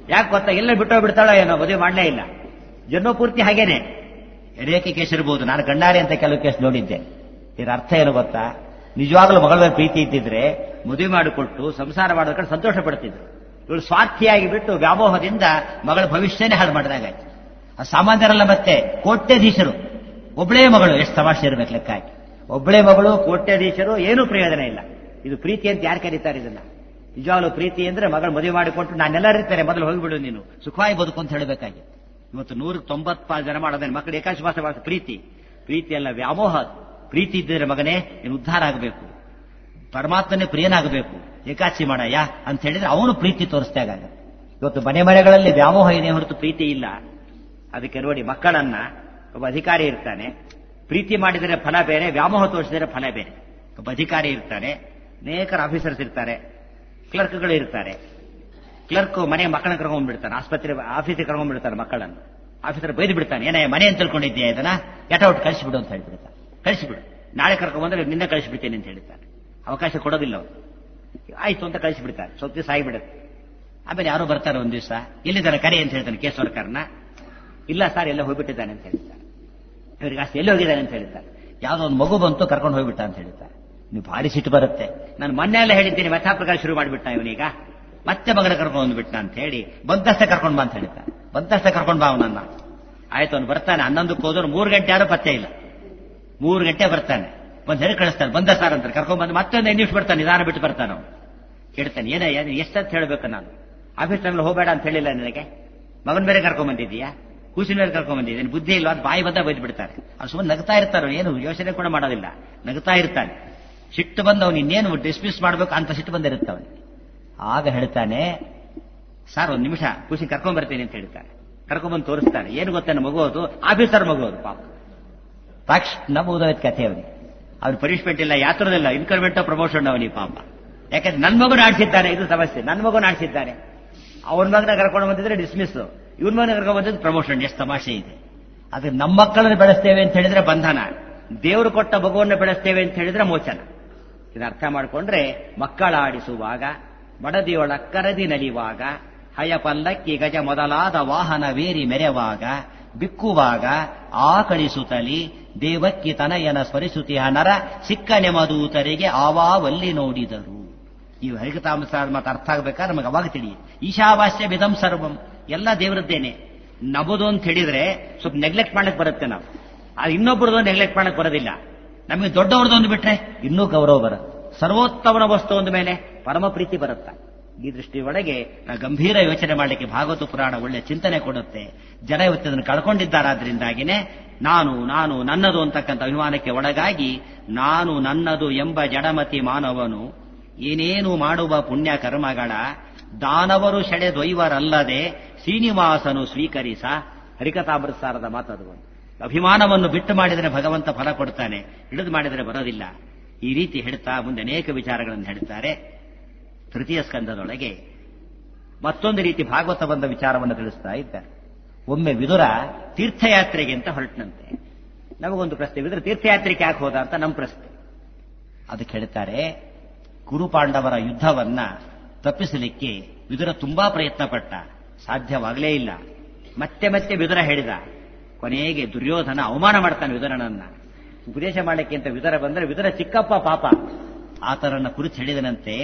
ಯಾಕೆ ಗೊತ್ತಾ ಎಲ್ಲ ಬಿಟ್ಟೋ ಬಿಡ್ತಾಳೋ ಏನೋ ಮದುವೆ ಮಾಡಲೇ ಇಲ್ಲ ಜನ್ಮ ಪೂರ್ತಿ ಹಾಗೇನೆ ರೇಖೆ ಕೇಸ್ ಇರ್ಬೋದು ನಾನು ಗಂಡಾರಿ ಅಂತ ಕೆಲವು ಕೇಸ್ ನೋಡಿದ್ದೆ ಇದರ ಅರ್ಥ ಏನು ಗೊತ್ತಾ ನಿಜವಾಗ್ಲೂ ಮಗಳ ಮೇಲೆ ಪ್ರೀತಿ ಇದ್ದಿದ್ರೆ ಮದುವೆ ಮಾಡಿಕೊಟ್ಟು ಸಂಸಾರ ಮಾಡೋದಕ್ಕೆ ಸಂತೋಷ ಪಡ್ತಿದ್ರು ಇವಳು ಸ್ವಾರ್ಥಿಯಾಗಿ ಬಿಟ್ಟು ವ್ಯಾಮೋಹದಿಂದ ಮಗಳ ಭವಿಷ್ಯನೇ ಹಾಳು ಮಾಡಿದಾಗಾಯ್ತು ಆ ಸಾಮಾನ್ಯರಲ್ಲ ಮತ್ತೆ ಕೋಟ್ಯಾಧೀಶರು ಒಬ್ಬಳೇ ಮಗಳು ಎಷ್ಟು ತಮಾಷೆ ಇರ್ಬೇಕು ಲೆಕ್ಕ ಹಾಕಿ ಒಬ್ಬಳೇ ಮಗಳು ಕೋಟ್ಯಾಧೀಶರು ಏನೂ ಪ್ರಯೋಜನ ಇಲ್ಲ ಇದು ಪ್ರೀತಿ ಅಂತ ಯಾರು ಕರೀತಾರೆ ಇದನ್ನ ನಿಜವಾಗ್ಲೂ ಪ್ರೀತಿ ಅಂದ್ರೆ ಮಗಳು ಮದುವೆ ಮಾಡಿಕೊಟ್ಟು ನಾನೆಲ್ಲರೂ ಇರ್ತಾರೆ ಮೊದಲು ಹೋಗಿಬಿಡು ನೀನು ಸುಖವಾಗಿ ಬದುಕು ಅಂತ ಹೇಳಬೇಕಾಗಿತ್ತು ಇವತ್ತು ನೂರ ತೊಂಬತ್ತಾರು ಜನ ಮಾಡೋದೇನು ಮಕ್ಕಳು ಏಕಾಶವಾಸ ಮಾಡ ಪ್ರೀತಿ ಪ್ರೀತಿ ಅಲ್ಲ ವ್ಯಾಮೋಹ ಪ್ರೀತಿ ಇದ್ದರೆ ಮಗನೇ ನೀನು ಉದ್ಧಾರ ಆಗಬೇಕು ಪರಮಾತ್ಮನೇ ಪ್ರಿಯನಾಗಬೇಕು ಏಕಾಚಿ ಮಾಡಯ್ಯ ಅಂತ ಹೇಳಿದ್ರೆ ಅವನು ಪ್ರೀತಿ ತೋರಿಸ್ದಾಗ ಇವತ್ತು ಮನೆ ಮನೆಗಳಲ್ಲಿ ವ್ಯಾಮೋಹ ಇದೆ ಹೊರತು ಪ್ರೀತಿ ಇಲ್ಲ ಅದಕ್ಕೆ ನೋಡಿ ಮಕ್ಕಳನ್ನ ಒಬ್ಬ ಅಧಿಕಾರಿ ಇರ್ತಾನೆ ಪ್ರೀತಿ ಮಾಡಿದರೆ ಫಲ ಬೇರೆ ವ್ಯಾಮೋಹ ತೋರಿಸಿದರೆ ಫಲ ಬೇರೆ ಒಬ್ಬ ಅಧಿಕಾರಿ ಇರ್ತಾನೆ ಅನೇಕರ ಆಫೀಸರ್ಸ್ ಇರ್ತಾರೆ ಕ್ಲರ್ಕ್ಗಳು ಇರ್ತಾರೆ ಕ್ಲರ್ಕ್ ಮನೆ ಮಕ್ಕಳನ್ನ ಕರ್ಕೊಂಡ್ಬಿಡ್ತಾನೆ ಆಸ್ಪತ್ರೆ ಆಫೀಸಿಗೆ ಕರ್ಕೊಂಡ್ಬಿಡ್ತಾನೆ ಮಕ್ಕಳನ್ನು ಆಫೀಸರ್ ಬೈದು ಬಿಡ್ತಾನೆ ಏನೇ ಮನೆ ಅಂತ ತಿಳ್ಕೊಂಡಿದ್ದೆ ಇದನ್ನ ಔಟ್ ಕಳಿಸಿಬಿಡು ಅಂತ ಹೇಳ್ಬಿಡ್ತಾನೆ ಕಳಿಸಿಬಿಡು ನಾಳೆ ಕರ್ಕೊಂಡ್ಬಂದ್ರೆ ನಿನ್ನೆ ಕಳಿಸಿಬಿಡ್ತೇನೆ ಅಂತ ಹೇಳ್ತಾನೆ ಅವಕಾಶ ಕೊಡೋದಿಲ್ಲ ಅವರು ಆಯ್ತು ಅಂತ ಕಳಿಸಿಬಿಡ್ತಾರೆ ಸ್ವಲ್ಪ ದಿವಸ ಆಗಿಬಿಡುತ್ತೆ ಆಮೇಲೆ ಯಾರೋ ಬರ್ತಾರೆ ಒಂದ್ ದಿವಸ ಎಲ್ಲಿದ್ದಾರೆ ಕರೆ ಅಂತ ಹೇಳ್ತಾನೆ ಕೇಸ್ ವರ್ಕರ್ನ ಇಲ್ಲ ಸರ್ ಎಲ್ಲ ಹೋಗ್ಬಿಟ್ಟಿದ್ದಾನೆ ಅಂತ ಹೇಳ್ತಾರೆ ಇವರಿಗೆ ಅಷ್ಟು ಎಲ್ಲಿ ಹೋಗಿದ್ದಾನೆ ಅಂತ ಹೇಳ್ತಾರೆ ಯಾವುದೋ ಒಂದು ಮಗು ಬಂತು ಕರ್ಕೊಂಡು ಹೋಗ್ಬಿಟ್ಟ ಅಂತ ಹೇಳ್ತಾರೆ ನೀವು ಭಾರಿ ಸಿಟ್ಟು ಬರುತ್ತೆ ನಾನು ಮೊನ್ನೆ ಎಲ್ಲ ಹೇಳಿದ್ದೀನಿ ಮಥಾ ಪ್ರಕಾರ ಶುರು ಮಾಡಿಬಿಟ್ಟ ಇವನೀಗ ಮತ್ತೆ ಮಗನ ಕರ್ಕೊಂಡು ಬಂದ್ಬಿಟ್ಟ ಅಂತ ಹೇಳಿ ಬಂದಷ್ಟೇ ಕರ್ಕೊಂಡು ಬಾ ಅಂತ ಹೇಳ್ತಾನೆ ಬಂದಷ್ಟೇ ಕರ್ಕೊಂಡು ಬಾ ಅವನನ್ನ ಆಯ್ತು ಅವ್ನು ಬರ್ತಾನೆ ಹನ್ನೊಂದಕ್ಕೆ ಹೋದ್ರು ಮೂರು ಗಂಟೆ ಯಾರು ಪತ್ತೆ ಇಲ್ಲ ಮೂರು ಗಂಟೆ ಬರ್ತಾನೆ ಬಂದು ಹೇಳಿ ಕಳಿಸ್ತಾನೆ ಬಂದ ಸಾರ್ ಅಂತಾರೆ ಕರ್ಕೊಂಡ್ ಬಂದು ಮತ್ತೊಂದು ನಿಮಿಷ ಬರ್ತಾನೆ ನಿಧಾನ ಬಿಟ್ಟು ಬರ್ತಾನೆ ಅವನು ಕೇಳ್ತಾನೆ ಏನ ಎಷ್ಟಂತ ಹೇಳ್ಬೇಕು ನಾನು ಆಫೀಸ್ ಟೈಮಲ್ಲಿ ಹೋಗಬೇಡ ಅಂತ ಹೇಳಿಲ್ಲ ನನಗೆ ಮಗನ ಬೇರೆ ಕರ್ಕೊಂಡ್ ಬಂದಿದ್ದೀಯಾ ಕೂಸಿನ ಮೇಲೆ ಕರ್ಕೊಂಡ್ ಬಂದಿದ್ದೀನಿ ಬುದ್ಧಿ ಇಲ್ವಾ ಬಾಯಿ ಬಂದ ಬೈದು ಬಿಡ್ತಾರೆ ಅವ್ರು ಸುಮ್ಮನೆ ನಗ್ತಾ ಇರ್ತಾರೆ ಏನು ಯೋಚನೆ ಕೂಡ ಮಾಡೋದಿಲ್ಲ ನಗ್ತಾ ಇರ್ತಾನೆ ಸಿಟ್ಟು ಬಂದು ಅವನು ಇನ್ನೇನು ಡಿಸ್ಮಿಸ್ ಮಾಡ್ಬೇಕು ಅಂತ ಸಿಟ್ಟು ಬಂದಿರುತ್ತೆ ಅವನಿಗೆ ಆಗ ಹೇಳ್ತಾನೆ ಸರ್ ಒಂದು ನಿಮಿಷ ಖುಷಿ ಕರ್ಕೊಂಡ್ ಬರ್ತೀನಿ ಅಂತ ಹೇಳ್ತಾನೆ ಕರ್ಕೊಂಡ್ಬಂದು ತೋರಿಸ್ತಾನೆ ಏನು ಗೊತ್ತೇನು ಮಗುವುದು ಆಫೀಸರ್ ಮಗುವುದು ಪಾಪ ತಕ್ಷಣ ಮುಗಿದೋಯ್ತು ಕಥೆ ಅವನಿಗೆ ಅವ್ನು ಪನಿಷ್ಮೆಂಟ್ ಇಲ್ಲ ಯಾತ್ರದಿಲ್ಲ ಇನ್ಕ್ರಿಮೆಂಟ್ ಪ್ರಮೋಷನ್ ಅವನಿಗೆ ಪಾಪ ಯಾಕಂದ್ರೆ ನನ್ನ ಮಗನ ಆಡಿಸಿದ್ದಾನೆ ಇದು ಸಮಸ್ಯೆ ನನ್ನ ಮಗನ ಆಡಿಸಿದ್ದಾನೆ ಅವನ ಮಗನ ಕರ್ಕೊಂಡು ಬಂದಿದ್ರೆ ಡಿಸ್ಮಿಸ್ ಇವನ್ ಮಗನ ಕರ್ಕೊಂಡು ಬಂದಿದ್ದು ಪ್ರಮೋಷನ್ ಎಷ್ಟು ತಮಾಷೆ ಇದೆ ಅದು ನಮ್ಮ ಮಕ್ಕಳನ್ನು ಬೆಳೆಸ್ತೇವೆ ಅಂತ ಹೇಳಿದ್ರೆ ಬಂಧನ ದೇವರು ಕೊಟ್ಟ ಮಗುವನ್ನು ಬೆಳೆಸ್ತೇವೆ ಅಂತ ಹೇಳಿದ್ರೆ ಮೋಚನ ಇದನ್ನ ಅರ್ಥ ಮಾಡಿಕೊಂಡ್ರೆ ಮಕ್ಕಳಾಡಿಸುವಾಗ ಮಡದಿಯೊಳ ಕರದಿ ನಲಿವಾಗ ಹಯ ಪಲ್ಲಕ್ಕಿ ಗಜ ಮೊದಲಾದ ವಾಹನ ವೇರಿ ಮೆರೆವಾಗ ಬಿಕ್ಕುವಾಗ ಆಕಳಿಸುತ್ತಲಿ ದೇವಕ್ಕಿ ತನಯನ ಸ್ಮರಿಸುತ್ತಿಯ ನರ ಸಿಕ್ಕ ನೆಮದೂತರಿಗೆ ಆವಾವಲ್ಲಿ ನೋಡಿದರು ಈ ಹರಿಕತಾಮಸಾರ ಮಾತು ಅರ್ಥ ಆಗ್ಬೇಕಾದ್ರೆ ನಮಗೆ ಅವಾಗ ತಿಳಿಯಿ ಈಶಾವಾಸ್ಯ ವಿಧಂ ಸರ್ವಂ ಎಲ್ಲ ದೇವರದ್ದೇನೆ ನಮ್ಮದು ಅಂತ ಹೇಳಿದ್ರೆ ಸ್ವಲ್ಪ ನೆಗ್ಲೆಕ್ಟ್ ಮಾಡಕ್ ಬರುತ್ತೆ ನಾವು ಅದು ಇನ್ನೊಬ್ಬರದು ನೆಗ್ಲೆಕ್ಟ್ ಮಾಡಕ್ ಬರೋದಿಲ್ಲ ನಮಗೆ ದೊಡ್ಡವ್ರದ್ದು ಒಂದು ಬಿಟ್ರೆ ಇನ್ನೂ ಗೌರವ ಬರುತ್ತೆ ಸರ್ವೋತ್ತಮನ ವಸ್ತು ಒಂದ ಮೇಲೆ ಪರಮ ಪ್ರೀತಿ ಬರುತ್ತ ಈ ದೃಷ್ಟಿಯೊಳಗೆ ನಾವು ಗಂಭೀರ ಯೋಚನೆ ಮಾಡಲಿಕ್ಕೆ ಭಾಗವತ ಪುರಾಣ ಒಳ್ಳೆ ಚಿಂತನೆ ಕೊಡುತ್ತೆ ಜನ ಇವತ್ತದನ್ನು ಕಳ್ಕೊಂಡಿದ್ದಾರಾದ್ರಿಂದಾಗಿನೇ ನಾನು ನಾನು ನನ್ನದು ಅಂತಕ್ಕಂಥ ಅಭಿಮಾನಕ್ಕೆ ಒಳಗಾಗಿ ನಾನು ನನ್ನದು ಎಂಬ ಜಡಮತಿ ಮಾನವನು ಏನೇನು ಮಾಡುವ ಪುಣ್ಯ ಕರ್ಮಗಳ ದಾನವರು ಸೆಳೆದೊಯ್ವರಲ್ಲದೆ ಶ್ರೀನಿವಾಸನು ಸ್ವೀಕರಿಸ ಹರಿಕಥಾಮೃತಸಾರದ ಮಾತದು ಒಂದು ಅಭಿಮಾನವನ್ನು ಬಿಟ್ಟು ಮಾಡಿದರೆ ಭಗವಂತ ಫಲ ಕೊಡ್ತಾನೆ ಹಿಡಿದು ಮಾಡಿದರೆ ಬರೋದಿಲ್ಲ ಈ ರೀತಿ ಹೇಳ್ತಾ ಮುಂದೆ ಅನೇಕ ವಿಚಾರಗಳನ್ನು ಹೇಳ್ತಾರೆ ತೃತೀಯ ಸ್ಕಂದದೊಳಗೆ ಮತ್ತೊಂದು ರೀತಿ ಭಾಗವತ ಬಂದ ವಿಚಾರವನ್ನು ತಿಳಿಸ್ತಾ ಇದ್ದಾರೆ ಒಮ್ಮೆ ವಿದುರ ತೀರ್ಥಯಾತ್ರೆಗೆ ಅಂತ ಹೊರಟನಂತೆ ನಮಗೊಂದು ಪ್ರಶ್ನೆ ವಿದುರ ತೀರ್ಥಯಾತ್ರೆಗೆ ಯಾಕೆ ಹೋದ ಅಂತ ನಮ್ಮ ಪ್ರಶ್ನೆ ಅದಕ್ಕೆ ಹೇಳ್ತಾರೆ ಕುರುಪಾಂಡವರ ಯುದ್ಧವನ್ನ ತಪ್ಪಿಸಲಿಕ್ಕೆ ವಿದುರ ತುಂಬಾ ಪ್ರಯತ್ನ ಪಟ್ಟ ಸಾಧ್ಯವಾಗಲೇ ಇಲ್ಲ ಮತ್ತೆ ಮತ್ತೆ ವಿದುರ ಹೇಳಿದ ಕೊನೆಗೆ ದುರ್ಯೋಧನ ಅವಮಾನ ಮಾಡ್ತಾನೆ ವಿದುರನನ್ನ ಉಪದೇಶ ಮಾಡಲಿಕ್ಕೆ ಅಂತ ವಿದುರ ಬಂದ್ರೆ ವಿದುರ ಚಿಕ್ಕಪ್ಪ ಪಾಪ ಆತರನ್ನ ಕುರಿತು ಹೇಳಿದನಂತೆ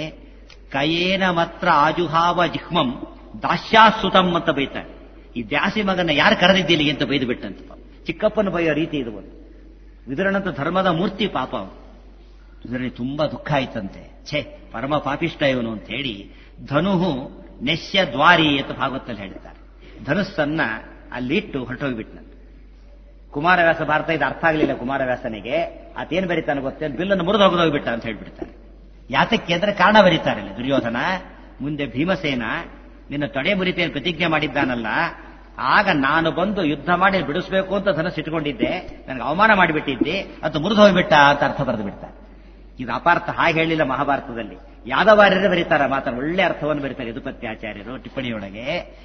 ಕಯೇನ ಮಾತ್ರ ಆಜುಹಾವ ಜಿಹ್ಮಂ ದಾಸ್ಯಾಸುತಂ ಅಂತ ಬೈತಾನೆ ಈ ದ್ಯಾಸಿ ಮಗನ ಯಾರು ಕರೆದಿದ್ದೀಲಿ ಅಂತ ಬೈದು ಬಿಟ್ಟಂತ ಚಿಕ್ಕಪ್ಪನ ಬೈಯೋ ರೀತಿ ಇದು ಒಂದು ವಿದುರನಂತ ಧರ್ಮದ ಮೂರ್ತಿ ಪಾಪ ಅವನು ಇದರಲ್ಲಿ ತುಂಬಾ ದುಃಖ ಆಯ್ತಂತೆ ಛೇ ಪರಮ ಪಾಪಿಷ್ಟ ಇವನು ಅಂತ ಹೇಳಿ ಧನುಹು ನೆಶ್ಯ ದ್ವಾರಿ ಅಂತ ಭಾಗವತಲ್ಲಿ ಹೇಳ್ತಾರೆ ಧನುಸ್ಸನ್ನ ಅಲ್ಲಿಟ್ಟು ಹೊರಟೋಗ್ಬಿಟ್ನಂತೆ ಕುಮಾರವ್ಯಾಸ ಭಾರತ ಇದು ಅರ್ಥ ಆಗಲಿಲ್ಲ ಕುಮಾರವ್ಯಾಸನಿಗೆ ಆತೇನು ಬರೀತಾನೆ ಗೊತ್ತೇನು ಬಿಲ್ಲನ್ನು ಮುರಿದು ಹೋಗೋದೋಗ್ಬಿಟ್ಟ ಅಂತ ಹೇಳ್ಬಿಡ್ತಾರೆ ಯಾತಕ್ಕೆ ಅಂದ್ರೆ ಕಾರಣ ಬರೀತಾರೆ ದುರ್ಯೋಧನ ಮುಂದೆ ಭೀಮಸೇನ ನಿನ್ನ ತಡೆ ಮುರಿತೇನೆ ಪ್ರತಿಜ್ಞೆ ಮಾಡಿದ್ದಾನಲ್ಲ ಆಗ ನಾನು ಬಂದು ಯುದ್ಧ ಮಾಡಿ ಬಿಡಿಸ್ಬೇಕು ಅಂತ ಧನಸ್ ಇಟ್ಕೊಂಡಿದ್ದೆ ನನಗೆ ಅವಮಾನ ಮಾಡಿಬಿಟ್ಟಿದ್ದೆ ಅದು ಮುರಿದು ಹೋಗ್ಬಿಟ್ಟ ಅಂತ ಅರ್ಥ ಬರೆದು ಬಿಡ್ತಾರೆ ಇದು ಅಪಾರ್ಥ ಹಾಗೆ ಹೇಳಿಲ್ಲ ಮಹಾಭಾರತದಲ್ಲಿ ಯಾದವಾರ್ಯರೇ ಬರೀತಾರ ಮಾತ್ರ ಒಳ್ಳೆ ಅರ್ಥವನ್ನು ಬರೀತಾರೆ ಯದುಪತ್ಯಾಚಾರ್ಯರು ಟಿಪ್ಪಣಿಯೊಳಗೆ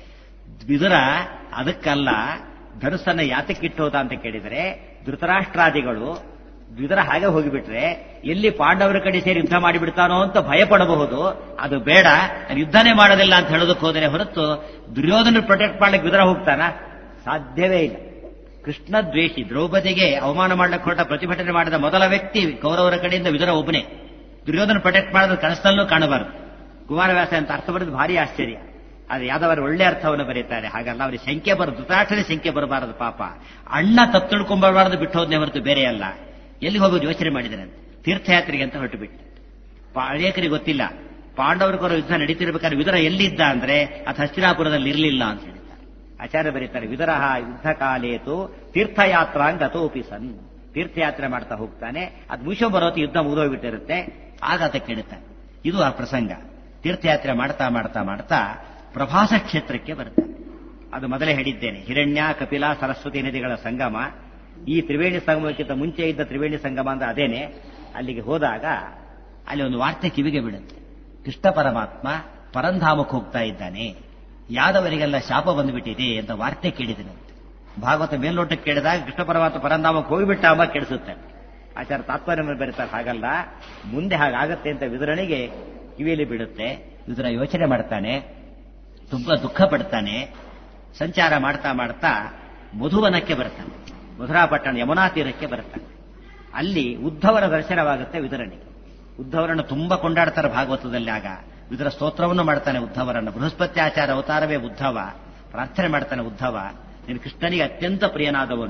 ವಿದುರ ಅದಕ್ಕಲ್ಲ ಧನುಸ್ಸನ್ನ ಯಾತಕ್ಕಿಟ್ಟೋದ ಅಂತ ಕೇಳಿದರೆ ಧೃತರಾಷ್ಟ್ರಾದಿಗಳು ದ್ವಿದರ ಹಾಗೆ ಹೋಗಿಬಿಟ್ರೆ ಎಲ್ಲಿ ಪಾಂಡವರ ಕಡೆ ಸೇರಿ ಯುದ್ಧ ಮಾಡಿಬಿಡ್ತಾನೋ ಅಂತ ಭಯ ಪಡಬಹುದು ಅದು ಬೇಡ ನಾನು ಯುದ್ಧನೇ ಮಾಡೋದಿಲ್ಲ ಅಂತ ಹೇಳೋದಕ್ಕೆ ಹೋದರೆ ಹೊರತು ದುರ್ಯೋಧನ ಪ್ರೊಟೆಕ್ಟ್ ಮಾಡ್ಲಿಕ್ಕೆ ವಿದರ ಹೋಗ್ತಾನ ಸಾಧ್ಯವೇ ಇಲ್ಲ ಕೃಷ್ಣ ದ್ವೇಷಿ ದ್ರೌಪದಿಗೆ ಅವಮಾನ ಮಾಡ್ಲಿಕ್ಕೆ ಹೊರಟ ಪ್ರತಿಭಟನೆ ಮಾಡಿದ ಮೊದಲ ವ್ಯಕ್ತಿ ಕೌರವರ ಕಡೆಯಿಂದ ವಿದುರ ಒಬ್ಬನೇ ದುರ್ಯೋಧನ ಪ್ರೊಟೆಕ್ಟ್ ಮಾಡೋದು ಕನಸಲ್ಲೂ ಕಾಣಬಾರದು ಕುಮಾರವ್ಯಾಸ ಅಂತ ಅರ್ಥ ಬರೆದು ಭಾರಿ ಆಶ್ಚರ್ಯ ಆದ್ರೆ ಯಾದವರು ಒಳ್ಳೆ ಅರ್ಥವನ್ನು ಬರೀತಾರೆ ಹಾಗಲ್ಲ ಅವರಿಗೆ ಸಂಖ್ಯೆ ಬರ ಧೃತರಾಷ್ಟ್ರನೇ ಸಂಖ್ಯೆ ಬರಬಾರದು ಪಾಪ ಅಣ್ಣ ತಪ್ಪು ತಿಳ್ಕೊಂಬರಬಾರದು ಬಿಟ್ಟು ಹೋದ್ನೆ ಹೊರತು ಬೇರೆ ಅಲ್ಲ ಎಲ್ಲಿ ಹೋಗೋದು ಯೋಚನೆ ಮಾಡಿದರೆ ತೀರ್ಥಯಾತ್ರೆಗೆ ಅಂತ ಹೊರಟು ಬಿಟ್ಟು ಅನೇಕರಿಗೆ ಗೊತ್ತಿಲ್ಲ ಪಾಂಡವರಿಗರ ಯುದ್ಧ ನಡೀತಿರ್ಬೇಕಾದ್ರೆ ವಿದುರ ಎಲ್ಲಿದ್ದ ಅಂದ್ರೆ ಅದು ಹಸ್ತಿನಾಪುರದಲ್ಲಿ ಇರಲಿಲ್ಲ ಅಂತ ಹೇಳಿದ್ದಾರೆ ಆಚಾರ್ಯ ಬರೀತಾರೆ ವಿದುರಹ ಯುದ್ಧ ಕಾಲೇತು ತೀರ್ಥಯಾತ್ರಾಂಗ ಗತೋಪಿ ಸನ್ ತೀರ್ಥಯಾತ್ರೆ ಮಾಡ್ತಾ ಹೋಗ್ತಾನೆ ಅದು ಮುಗಿಸೋ ಬರೋತಿ ಯುದ್ಧ ಮುಗಿದೋಗ್ಬಿಟ್ಟಿರುತ್ತೆ ಆಗ ಅದಕ್ಕೆ ಕೇಳುತ್ತಾನೆ ಇದು ಆ ಪ್ರಸಂಗ ತೀರ್ಥಯಾತ್ರೆ ಮಾಡ್ತಾ ಮಾಡ್ತಾ ಮಾಡ್ತಾ ಪ್ರಭಾಸ ಕ್ಷೇತ್ರಕ್ಕೆ ಬರ್ತಾನೆ ಅದು ಮೊದಲೇ ಹೇಳಿದ್ದೇನೆ ಹಿರಣ್ಯ ಕಪಿಲ ಸರಸ್ವತಿ ನದಿಗಳ ಸಂಗಮ ಈ ತ್ರಿವೇಣಿ ಸಂಗಮಕ್ಕಿಂತ ಮುಂಚೆ ಇದ್ದ ತ್ರಿವೇಣಿ ಸಂಗಮ ಅಂದ್ರೆ ಅದೇನೆ ಅಲ್ಲಿಗೆ ಹೋದಾಗ ಅಲ್ಲಿ ಒಂದು ವಾರ್ತೆ ಕಿವಿಗೆ ಬಿಡುತ್ತೆ ಕೃಷ್ಣ ಪರಮಾತ್ಮ ಪರಂಧಾಮಕ್ಕೆ ಹೋಗ್ತಾ ಇದ್ದಾನೆ ಯಾದವರಿಗೆಲ್ಲ ಶಾಪ ಬಂದುಬಿಟ್ಟಿದೆ ಅಂತ ವಾರ್ತೆ ಕೇಳಿದನಂತೆ ಭಾಗವತ ಮೇಲ್ನೋಟಕ್ಕೆ ಕೇಳಿದಾಗ ಕೃಷ್ಣ ಪರಮಾತ್ಮ ಪರಂಧಾಮಕ್ಕೆ ಹೋಗಿಬಿಟ್ಟ ಅಂಬ ಕೆಡಿಸುತ್ತೆ ಆಚಾರ ತಾತ್ಪರ್ಯ ಬರೀತಾರೆ ಹಾಗಲ್ಲ ಮುಂದೆ ಹಾಗಾಗತ್ತೆ ಅಂತ ವಿದುರನಿಗೆ ಕಿವಿಯಲ್ಲಿ ಬಿಡುತ್ತೆ ವಿದುರ ಯೋಚನೆ ಮಾಡ್ತಾನೆ ತುಂಬಾ ದುಃಖ ಪಡ್ತಾನೆ ಸಂಚಾರ ಮಾಡ್ತಾ ಮಾಡ್ತಾ ಮಧುವನಕ್ಕೆ ಬರ್ತಾನೆ ಮಧುರಾಪಟ್ಟಣ ಯಮುನಾ ತೀರಕ್ಕೆ ಬರ್ತಾನೆ ಅಲ್ಲಿ ಉದ್ಧವರ ದರ್ಶನವಾಗುತ್ತೆ ವಿದುರನಿಗೆ ಉದ್ಧವರನ್ನು ತುಂಬಾ ಕೊಂಡಾಡ್ತಾರೆ ಭಾಗವತದಲ್ಲಿ ಆಗ ವಿದುರ ಸ್ತೋತ್ರವನ್ನು ಮಾಡ್ತಾನೆ ಉದ್ಧವರನ್ನು ಬೃಹಸ್ಪತಿ ಆಚಾರ ಅವತಾರವೇ ಉದ್ಧವ ಪ್ರಾರ್ಥನೆ ಮಾಡ್ತಾನೆ ಉದ್ಧವ ನೀನು ಕೃಷ್ಣನಿಗೆ ಅತ್ಯಂತ ಪ್ರಿಯನಾದವನು